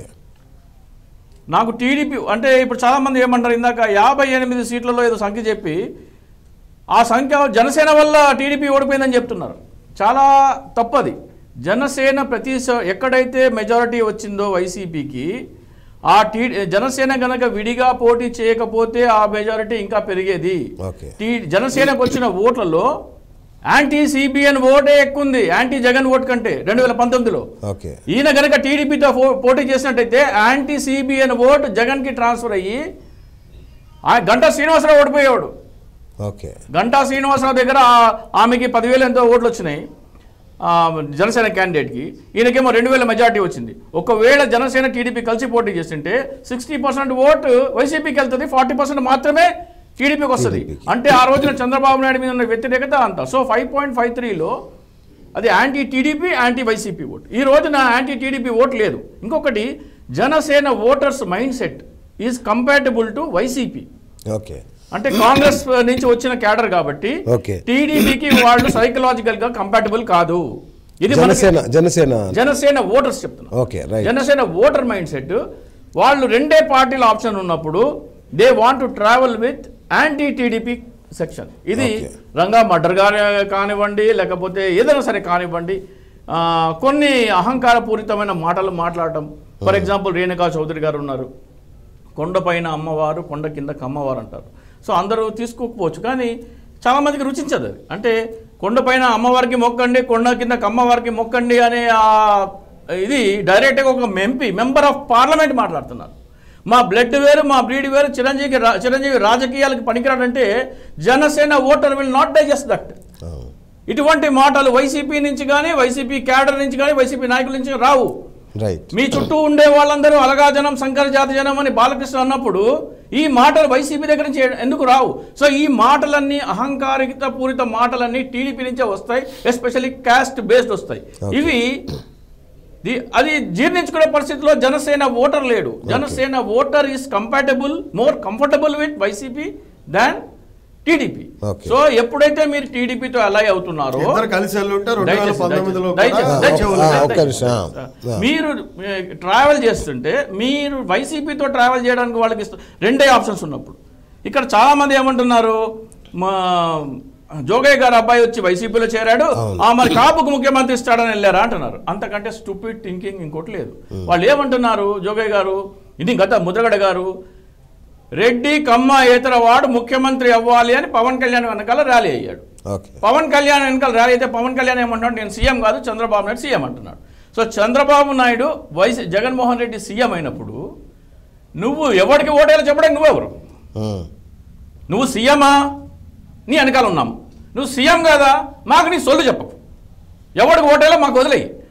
నాకు టీడీపీ అంటే ఇప్పుడు చాలామంది ఏమంటారు ఇందాక యాభై ఎనిమిది సీట్లలో ఏదో సంఖ్య చెప్పి ఆ సంఖ్య జనసేన వల్ల టీడీపీ ఓడిపోయిందని చెప్తున్నారు చాలా తప్పది జనసేన ప్రతి స- ఎక్కడైతే మెజారిటీ వచ్చిందో వైసీపీకి ఆ టీ జనసేన గనక విడిగా పోటీ చేయకపోతే ఆ మెజారిటీ ఇంకా పెరిగేది ఓకే. టీ జనసేనకు వచ్చిన ఓట్లలో యాంటీ సిబిఎన్ ఓటే ఎక్కువ ఉంది యాంటీ జగన్ ఓట్ కంటే రెండు వేల పంతొమ్మిదిలో ఓకే ఈయన గనక టీడీపీతో పో- పోటీ చేసినట్టయితే యాంటీ సిబిఎన్ ఓట్ జగన్కి ట్రాన్స్ఫర్ అయ్యి ఆ గంటా శ్రీనివాసరావు ఓడిపోయేవాడు ఓకే గంటా శ్రీనివాసరావు దగ్గర ఆ- ఆమెకి పదివేలు ఎంతో ఓట్లు వచ్చినాయి ఆ, జనసేన క్యాండిడేట్కి ఈయనకేమో రెండు వేల మెజార్టీ వచ్చింది ఒకవేళ జనసేన టీడీపీ కలిసి పోటీ చేస్తుంటే సిక్స్టీ పర్సెంట్ ఓటు వైసీపీకి వెళ్తుంది ఫార్టీ పర్సెంట్ మాత్రమే టీడీపీకి వస్తుంది TDP కి. అంటే ఆ రోజున చంద్రబాబు నాయుడు మీద ఉన్న వ్యతిరేకత అంత సో ఫైవ్ పాయింట్ ఫైవ్ త్రీలో అది anti TDP anti YCP vote ఈ రోజున యాంటీ టీడీపీ ఓట్ లేదు ఇంకొకటి Janasena voters mind set is compatible to YCP okay అంటే కాంగ్రెస్ నుంచి వచ్చిన క్యాడర్ కాబట్టి Okay. టీడీపీకి వాళ్ళు సైకలాజికల్ గా కంపాటబుల్ కాదు ఇది మనకి జనసేన జనసేన జనసేన ఓటర్స్ చెప్తున్నా okay right Janasena voter mind set వాళ్ళు రెండే పార్టీల ఆప్షన్ ఉన్నప్పుడు they want to travel with anti TDP section ఇది Okay. రంగా మర్డర్ గా కానివ్వండి లేకపోతే ఏదైనా సరే కానివ్వండి ఆ, కొన్ని అహంకారపూరితమైన మాటలు మాట్లాడటం ఫర్ ఎగ్జాంపుల్ రేణుకా చౌదరి గారు ఉన్నారు కొండపైన అమ్మవారు కొండ కింద కమ్మవారు అంటారు సో అందరూ తీసుకోకపోవచ్చు కానీ చాలామందికి రుచించదు అది అంటే కొండపైన అమ్మవారికి మొక్కండి కొండ కింద కమ్మవారికి మొక్కండి అనే ఆ ఇది డైరెక్ట్గా ఒక ఎంపీ మెంబర్ ఆఫ్ పార్లమెంట్ మాట్లాడుతున్నారు మా బ్లడ్ వేరు మా బ్రీడ్ వేరు చిరంజీవికి రా- చిరంజీవి రాజకీయాలకు పనికిరాడంటే Janasena voter will not digest that ఇటువంటి మాటలు వైసీపీ నుంచి కానీ వైసీపీ క్యాడర్ నుంచి కానీ వైసీపీ నాయకుల నుంచి రావు రైట్ మీ చుట్టూ ఉండే వాళ్ళందరూ అలగా జనం శంకర జాతి జనం అని బాలకృష్ణ అన్నప్పుడు ఈ మాటలు వైసీపీ దగ్గర నుంచి ఎందుకు రావు సో ఈ మాటలన్నీ అహంకారిత పూరిత మాటలన్నీ టీడీపీ నుంచే వస్తాయి ఎస్పెషల్లీ క్యాస్ట్ బేస్డ్ వస్తాయి ఇవి ది- అది జీర్ణించుకునే పరిస్థితిలో జనసేన ఓటర్ లేడు Janasena voter is compatible more comfortable with YCP than TDP Okay. So ఎప్పుడైతే మీరు టీడీపీతో అలై అవుతున్నారో ఇద్దరు కలిసి వెళ్ళి ఉంటే రెండు వేల దయచేసి, పంతొమ్మిదిలో దయచేసి, కూడా దయచేసి, ఆ, దయచేసి, ఒక్క దయచేసి. నిమిషం, ఆ, ఆ. మీరు ట్రావెల్ చేస్తుంటే మీరు వైసీపీతో ట్రావెల్ చేయడానికి వాళ్ళకి ఇస్తూ రెండే ఆప్షన్స్ ఉన్నప్పుడు ఇక్కడ చాలా మంది ఏమంటున్నారు మా జోగయ్య గారు అబ్బాయి వచ్చి వైసీపీలో చేరాడు ఆ మరి కాపుకు ముఖ్యమంత్రి ఇస్తాడని వెళ్ళారా అంటున్నారు అంతకంటే స్టూపిడ్ థింకింగ్ ఇంకోటి లేదు వాళ్ళు ఏమంటున్నారు జోగయ్య గారు ఇది గత ముద్రగడ గారు రెడ్డి కమ్మ ఏతర వాడు ముఖ్యమంత్రి అవ్వాలి అని పవన్ కళ్యాణ్ వెనకాల ర్యాలీ అయ్యాడు ఓకే పవన్ కళ్యాణ్ వెనకాల ర్యాలీ అయితే పవన్ కళ్యాణ్ ఏమంటున్నాడు నేను సీఎం కాదు చంద్రబాబు నాయుడు సీఎం అంటున్నాడు so Chandrababu Naidu vs Jaganmohan Reddy CM అయినప్పుడు నువ్వు ఎవరికి ఓటేయాలో చెప్పడానికి నువ్వెవరు ఉమ్. నువ్వు సీఎమా నీ వెనకాల ఉన్నాము నువ్వు సీఎం కాదా మాకు నీ సొల్లు చెప్పకు ఎవరికి ఓటేయాలో మాకు వదిలేయి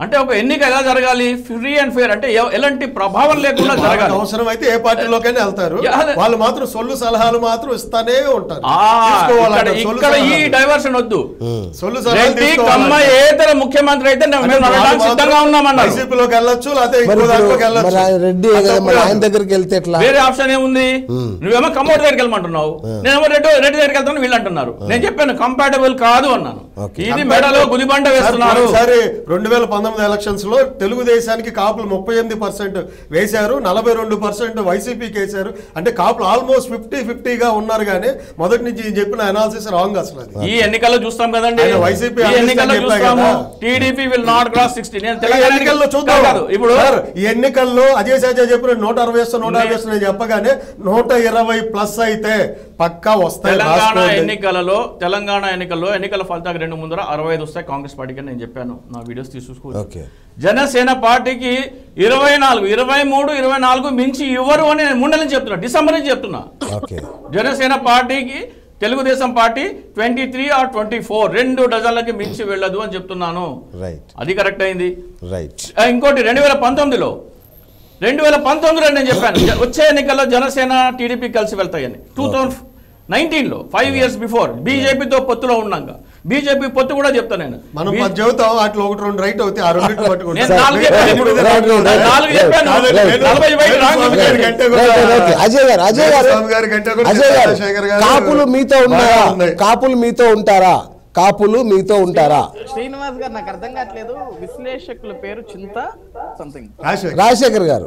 అంటే ఒక ఎన్నిక ఎలా జరగాలి ఫ్రీ అండ్ ఫేర్ అంటే ఎ- ఎలాంటి ప్రభావం లేకుండా వాళ్ళకి జరగాలి అవసరం అయితే ఏ పార్టీలోకైనా వెళ్తారు యా, అదే. వాళ్ళు మాత్రం సొల్లు సలహాలు మాత్రం ఇస్తానే ఉంటారు ఆ, తీసుకోవాలంట, ఇక్కడ సొల్లు ఇక్కడ ఈ సలహాలు. డైవర్షన్ వద్దు సొల్లు సలహాలు రెడ్డి తీసుకోవాలంట. కమ్మ ఏతర ముఖ్యమంత్రి అయితే మేము అంటే వాళ్ళు నడవడానికి సిద్ధంగా మాత్రం ఉన్నామన్నారు వైసీపీలోకి వెళ్ళొచ్చు లేకపోతే మరి ఇంకో ఇప్పుడు దాంట్లోకి మరి వెళ్ళొచ్చు ఆయన రెడ్డి అది కదా, మరి తప్పు ఆయన కాదు. దగ్గరికి వెళ్తే ఎట్లా వేరే ఆప్షన్ ఏముంది నువ్వేమో కమ్మోటి దగ్గరికి వెళ్ళమంటున్నావు నేనేమో రెడ్డి రెడ్డి దగ్గరికి వెళ్తాను వీళ్ళు అంటున్నారు నేను చెప్పాను కంపాటబుల్ కాదు అన్నాను Okay. ఇది మెడలో గుదిబండ సార్, వేస్తున్నారు ఒకసారి రెండు వేల పంతొమ్మిది ఎలక్షన్స్ లో తెలుగుదేశానికి కాపులు ముప్పై ఎనిమిది పర్సెంట్ వేశారు నలభై రెండు పర్సెంట్ వైసీపీకి వేశారు అంటే కాపులు ఆల్మోస్ట్ ఫిఫ్టీ ఫిఫ్టీగా ఉన్నారు కానీ మొదటి నుంచి ఈయన చెప్పిన అనాలిసిస్ రాంగ్ అసలు అది ఈ ఎన్నికల్లో చూస్తాం కదండి ఆయన వైసీపీ ఈ అనిపిస్తే ఎన్నికల్లో చెప్పా చూస్తాము కదా. TDP will not cross sixty నేను ఈ తెలంగాణ ఎన్నికల్లో చూద్దాం కాదు ఇప్పుడు సార్, ఈ ఎన్నికల్లో అజయ్ సాజా చెప్పిన నూట అరవై వేస్తా నూట యాభై వేస్తా నేను చెప్పగానే నూట ఇరవై ప్లస్ అయితే పక్కా వస్తాయి తెలంగాణ రాసుకోండి. ఎన్నికలలో తెలంగాణ ఎన్నికల్లో ఎన్నికల ఫలితాలకు రెండు ముందర అరవై ఐదు వస్తాయి కాంగ్రెస్ పార్టీకి అని నేను చెప్పాను నా వీడియోస్ తీసుకోవచ్చు ఓకే జనసేన పార్టీకి ఇరవై నాలుగు ఇరవై మూడు ఇరవై నాలుగు మించి ఇవ్వరు అని నేను ముండల నుంచి చెప్తున్నా డిసెంబర్ నుంచి చెప్తున్నా ఓకే జనసేన పార్టీకి Telugu Desam party twenty three or twenty four రెండు డజన్లకి మించి వెళ్ళదు అని చెప్తున్నాను రైట్ అది కరెక్ట్ అయింది రైట్ ఆ, ఇంకోటి రెండు వేల పంతొమ్మిదిలో రెండు వేల పంతొమ్మిదిలో నేను చెప్పాను జ- వచ్చే ఎన్నికల్లో జనసేన టీడీపీ కలిసి వెళ్తాయని టూ థౌజండ్ నైన్టీన్లో ఫైవ్ ఇయర్స్ బిఫోర్ బీజేపీతో పొత్తులో ఉన్నాక బీజేపీ పొత్తు కూడా చెప్తాను నేను మనం బీ- పది చెబుతాం వాటిలో ఒకటి రెండు రైట్ అవుతాయి ఆ రెండింటిని పట్టుకుంటాం నేను నాలుగు చెప్పాను ఇప్పుడు. రైట్, రైట్, రైట్, నాలుగు రైట్, చెప్పాను రైట్, రైట్. నలభై బయట రాంగ్ స్వామి చెప్పాను. గారి కంటే కూడా- రైట్, రైట్. అజయ్ గారు అజయ్ గారు స్వామి గారి కంటే కూడా అజయ్ గారు చంద్రశేఖర్ గారు కాపులు మీతో ఉన్నారా బాగా ఉన్నాయి. కాపులు మీతో ఉంటారా కాపులు మీతో ఉంటారా శ్రీనివాస్ గారు నాకు అర్థం కావట్లేదు విశ్లేషకుల పేరు చింత సంథింగ్ రాజశేఖర్. రాజశేఖర్ గారు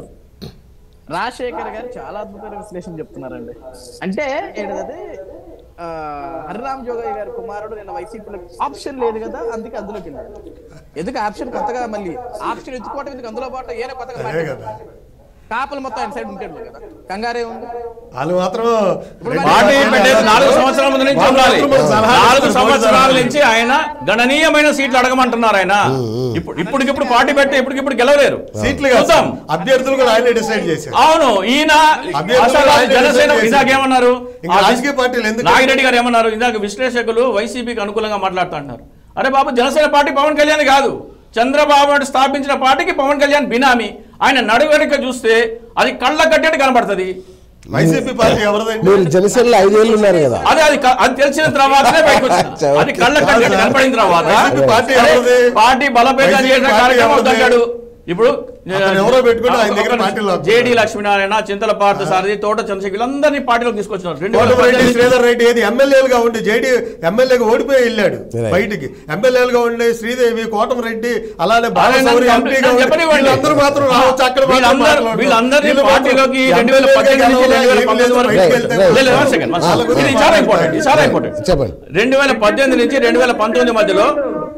రాజశేఖర్ గారు చాలా అద్భుతమైన విశ్లేషణ చెప్తున్నారండి అంటే ఏంటది ఆ, హరిరామ్ జోగయ్య గారి కుమారుడు నేను వైసీపీలో ఆప్షన్ లేదు కదా అందుకే అందులోకి వెళ్ళాడు ఎందుకు ఆప్షన్ కొత్తగా మళ్ళీ ఆప్షన్ ఎత్తుకోవటం ఎందుకు అందులో పాటు ఏదో కొత్తగా అదే మాట్లాడాడు. కదా కాపుల మొత్తం ఆయన సైడ్ ఉంటాడు కదా కంగారే ఉంది వాళ్ళు మాత్రం పార్టీ పెట్టేసి నాలుగు సంవత్సరాల ముందు నుంచి వాళ్ళు ఉండాలి మాత్రం సలహాలు నాలుగు ఇస్తారు, సంవత్సరాల సలహాలు. నుంచి ఆయన గణనీయమైన సీట్లు అడగమంటున్నారు ఆయన ఇప్పుడు ఇప్పటికిప్పుడు పార్టీ పెట్టి ఇప్పటికిప్పుడు గెలవలేరు సీట్లు కాదు చూద్దాం సార్. అభ్యర్థులు కూడా ఆయనే డిసైడ్ చేశారు అవును ఈయన అభ్యర్థులు అసలు ఆయన జనసేన డిసైడ్ ఇందాక చేశారు. ఏమన్నారు ఇంకా రాజకీయ పార్టీలు ఎందుకు నాగిరెడ్డి గారు ఏమన్నారు ఇందాక విశ్లేషకులు వైసీపీకి అనుకూలంగా మాట్లాడుతుంటారు అరే బాబు జనసేన పార్టీ పవన్ కళ్యాణ్ కాదు చంద్రబాబు నాయుడు స్థాపించిన పార్టీకి పవన్ కళ్యాణ్ బినామీ ఆయన నడువడిక చూస్తే అది కళ్ళ కట్టేట్టు కనబడుతుంది వైసీపీ పార్టీ ఎవరిదండి మీరు జనసేనలో ఐదేళ్ళు ఉన్నారు కదా అదే అది క- అది తెలిసిన తర్వాతనే బయటకు వచ్చింది. అచ్చా, అది ఓకే. కళ్ళ కట్టేట్టు కాదు, కనపడిన తర్వాత వైసీపీ పార్టీ సరే, ఎవరిది? పార్టీ బలపేతం వైసీపీ చేసిన పార్టీ కార్యక్రమం ఎవరిది? వద్దంటాడు ఇప్పుడు అతను ఎవరో పెట్టుకుంటే ఆయన దగ్గర పార్టీలో వస్తున్నారు. జేడి లక్ష్మీనారాయణ చింతల పార్థ సారథి తోట చంద్రశేఖర్ వీళ్ళందరినీ పార్టీలోకి తీసుకొచ్చినారు రెండు వేల కోటమిరెడ్డి పద్దెనిమిది శ్రీధర్ రెడ్డి ఏది ఎమ్మెల్యేలుగా ఉండి జేడీ ఎమ్మెల్యేగా ఓడిపోయి వెళ్ళాడు Right. బయటికి ఎమ్మెల్యేలుగా ఉండి శ్రీదేవి కోటమిరెడ్డి అలానే అలానే బాలశౌరి నన్ను ఎంపీగా ఉండి చెప్పనివ్వండి. వీళ్ళందరూ మాత్రం రావచ్చు అక్కడ మాత్రం వీళ్ళందరూ- మాట్లాడరు. వీళ్ళందరినీ వీళ్ళు మాత్రం పార్టీలోకి రెండు వేల ఎమ్మెల్యేగా పద్దెనిమిది నుంచి గెలవాలా, రెండు వేల ఏమీ పంతొమ్మిది లేదు, వరకు బయటికి Right, వెళ్తే right. లేదు, లేదు, one second, one వాళ్ళ second. గురించి ఇది చాలా ఇంపార్టెంట్ ఇది చాలా ఇంపార్టెంట్ చెప్పండి రెండు వేల పద్దెనిమిది నుంచి రెండు వేల పంతొమ్మిది మధ్యలో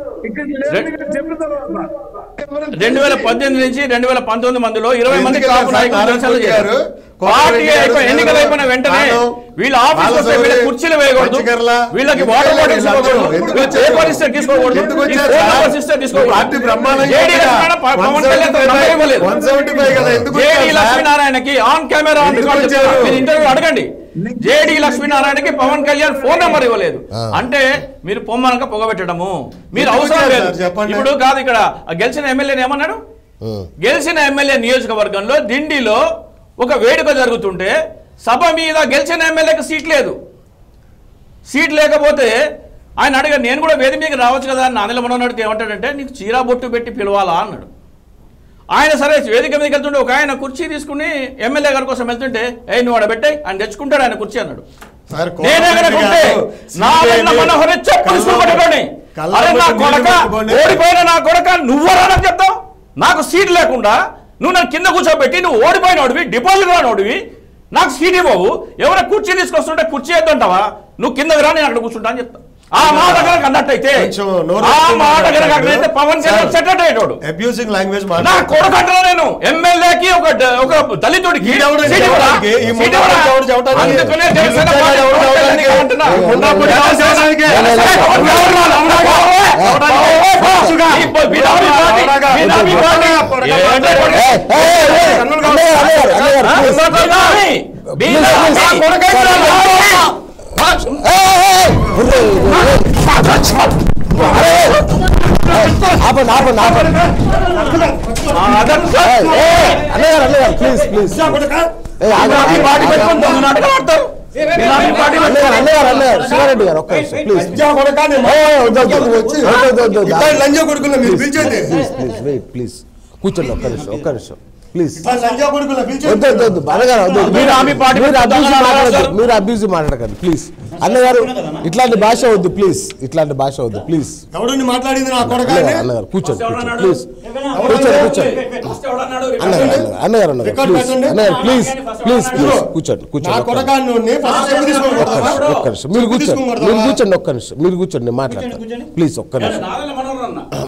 రెండు వేల పద్దెనిమిది నుంచి రెండు వేల పంతొమ్మిది మధ్యలో ఇరవై మంది ఎందుకు కాపు వెళ్ళారు నాయకులు సార్? జనసేనలో చేరారు. కోటరెడ్డి పార్టీ గారు, అయిపోయి శ్రీధర్ ఎన్నికలు అయిపోయిన వెంటనే యాదవ్, వీళ్ళ ఆఫీస్ వస్తే వీళ్ళ బాలశౌరి, కుర్చీలు వేయకూడదు పచ్చికర్ల, వీళ్ళకి ఎందుకు వాటర్ బాటిల్స్ వెళ్ళారు? ఇవ్వకూడదు ఎందుకు వీళ్ళకి వచ్చారు? పేపర్ ఇస్తే తీసుకోకూడదు ఎందుకు ఈ వచ్చారు ఫోన్ సార్? నెంబర్స్ ఇస్తే తీసుకోకూడదు పార్టీ బ్రహ్మాండంగా జేడీ ఉంది కదా. లక్ష్మీనారాయణ ప- పవన్ కళ్యాణ్ తో నంబర్ ఇవ్వలేదు. 175 కదా, ఎందుకు జేడీ వచ్చారు సార్? లక్ష్మీనారాయణకి ఆన్ కెమెరా ఆన్ ఎందుకు రికార్డ్ వచ్చారు? చెప్తున్నా. మీరు ఇంటర్వ్యూ అడగండి జేడీ లక్ష్మీనారాయణకి పవన్ కళ్యాణ్ ఫోన్ నెంబర్ ఇవ్వలేదు అంటే మీరు పొమ్మనక పొగబెట్టడము మీరు ఎందుకు అవసరం వచ్చారు లేదు సార్? చెప్పండి. ఇప్పుడు కాదు ఇక్కడ ఆ గెలిచిన ఎమ్మెల్యేని ఏమన్నాడు ఉం. గెలిచిన ఎమ్మెల్యే నియోజకవర్గంలో దిండిలో ఒక వేడుక జరుగుతుంటే సభ మీద గెలిచిన ఎమ్మెల్యేకి సీట్ లేదు సీట్ లేకపోతే ఆయన అడిగారు నేను కూడా వేది మీకు రావచ్చు కదా అని నాన్నల మనోడికి ఏమంటాడంటే నీకు చీరా బొట్టు పెట్టి పిలవాలా అన్నాడు ఆయన సరే వేదిక మీదకి వెళ్తుంటే ఒక ఆయన కుర్చీ తీసుకుని ఎమ్మెల్యే గారి కోసం వెళ్తుంటే ఏ నువ్వు ఆడ పెట్టాయి ఆయన తెచ్చుకుంటాడు ఆయన కుర్చీ అన్నాడు సార్, నేనే కోటమిరెడ్డి కనుకుంటే గారు, నా వల్ల శ్రీదేవి, మనోహరి చెప్పు తీసుకుని పట్టుకోండి కళ్ళ అరే నా బొట్టు కొడక నీళ్ళు పెట్టుకోండి. ఓడిపోయిన నా కొడక నువ్వరా నాకు చెప్తావు నాకు సీట్ లేకుండా నువ్వు నన్ను కింద కూర్చోబెట్టి నువ్వు ఓడిపోయినోడివి డిపాజిట్ రానోడివి నాకు సీట్ ఇవ్వవు ఎవరైనా కుర్చీ తీసుకొస్తుంటే కుర్చీ వేద్దంటావా నువ్వు కిందకి రా నేను అక్కడ కూర్చుంటా అని చెప్తా ఆ మాట కనుక అన్నట్టయితే కొంచెం నోరు ఆ ఎక్కువ మాట కనుక మాట్లాడారు. అన్నట్టయితే పవన్ కళ్యాణ్ సార్, సెటరేట్ అయ్యేటోడు అబ్యూసింగ్ లాంగ్వేజ్ నా మాట్లాడారు కొడుకు అంటున్నా నేను ఎమ్మెల్యేకి ఒక ద- ఒక దళితుడికి ఈడెవడు సీట్ ఇవ్వరా? చెప్పడానికి? ఈ సీట్ ముండా ఇవ్వరా? ఎవడు చెప్పడానికి? అందుకనే ఈ జనసేన ముండా పార్టీ ఎవడు పవన్ చెప్పడానికి? కళ్యాణ్ అంటున్నా. ఈ ముండా పుట్టి ఎవడు చెప్పడానికి? జనసేన పార్టీ ఎవరు రాదు? అవునా కాదా? ఈ బినామీ పార్టీ, బినామీ పార్టీ. ఏంటో కొడుకు? ఏయ్, ఏయ్, ఏయ్, అన్నయ్య, అన్నయ్య గారు, అన్నయ్య గారు, ఆ? please. బినామీ. బినామీ. please. నా కొడుకైతే రాదు. ఏయ్, ఏయ్, ఏయ్, ఉర్రే, ఉర్రే. అరే, ఏయ్, ఆపండి ఆపండి ఆపండి ఆపండి ఏయ్, ఏయ్, అన్నగారు అన్నగారు ప్లీజ్ ప్లీజ్ ఏయ్, ఆగండి, ఆగండి, ఆగండి. అన్నగారు అన్నగారు అన్నగారు శివారెడ్డి గారు ఒక్క నిమిషం ప్లీజ్ లంజా కొడుకులు మీరు పిలిచేది ప్లీజ్ ప్లీజ్ వెయిట్ ప్లీజ్ కూర్చోండి ఒక్క నిమిషం ఒక్క నిమిషం ప్లీజ్ లంజా కొడుకులు వద్దు పిలిచేది వద్దు వద్దు బాలగారు వద్దు మీరు ఆమె పార్టీ మీరు పెద్ద అబ్యూజ్ దొంగలు మాట్లాడదు రాస్తారు. మీరు అబ్యూజ్ మాట్లాడకండి ప్లీజ్ అన్నగారు ఇట్లాంటి భాష వద్దు ప్లీజ్ ఇట్లాంటి భాష వద్దు ప్లీజ్ ఎవడండి మాట్లాడింది నా కొడక అన్నగారు అన్నగారు కూర్చోండి కూర్చోండి ప్లీజ్ కూర్చోండి కూర్చోండి అన్నగారు అన్నగారు అన్నగారు అన్నగారు రికార్డ్ ప్లీజ్ పెట్టండి. అన్నగారు ప్లీజ్ ప్లీజ్ ప్లీజ్ కూర్చోండి నా కూర్చోండి ఒక్క కొడక నుండి ఫస్ట్ చెప్పు తీసుకొని ఒక్క కొడతావా? నిమిషం, ఒక్క నిమిషం మీరు చెప్పు కూర్చోండి తీసుకొని మీరు కొడతావా? కూర్చోండి ఒక్క నిమిషం మీరు కూర్చోండి నేను మాట్లాడతాను ప్లీజ్ ఒక్క నిమిషం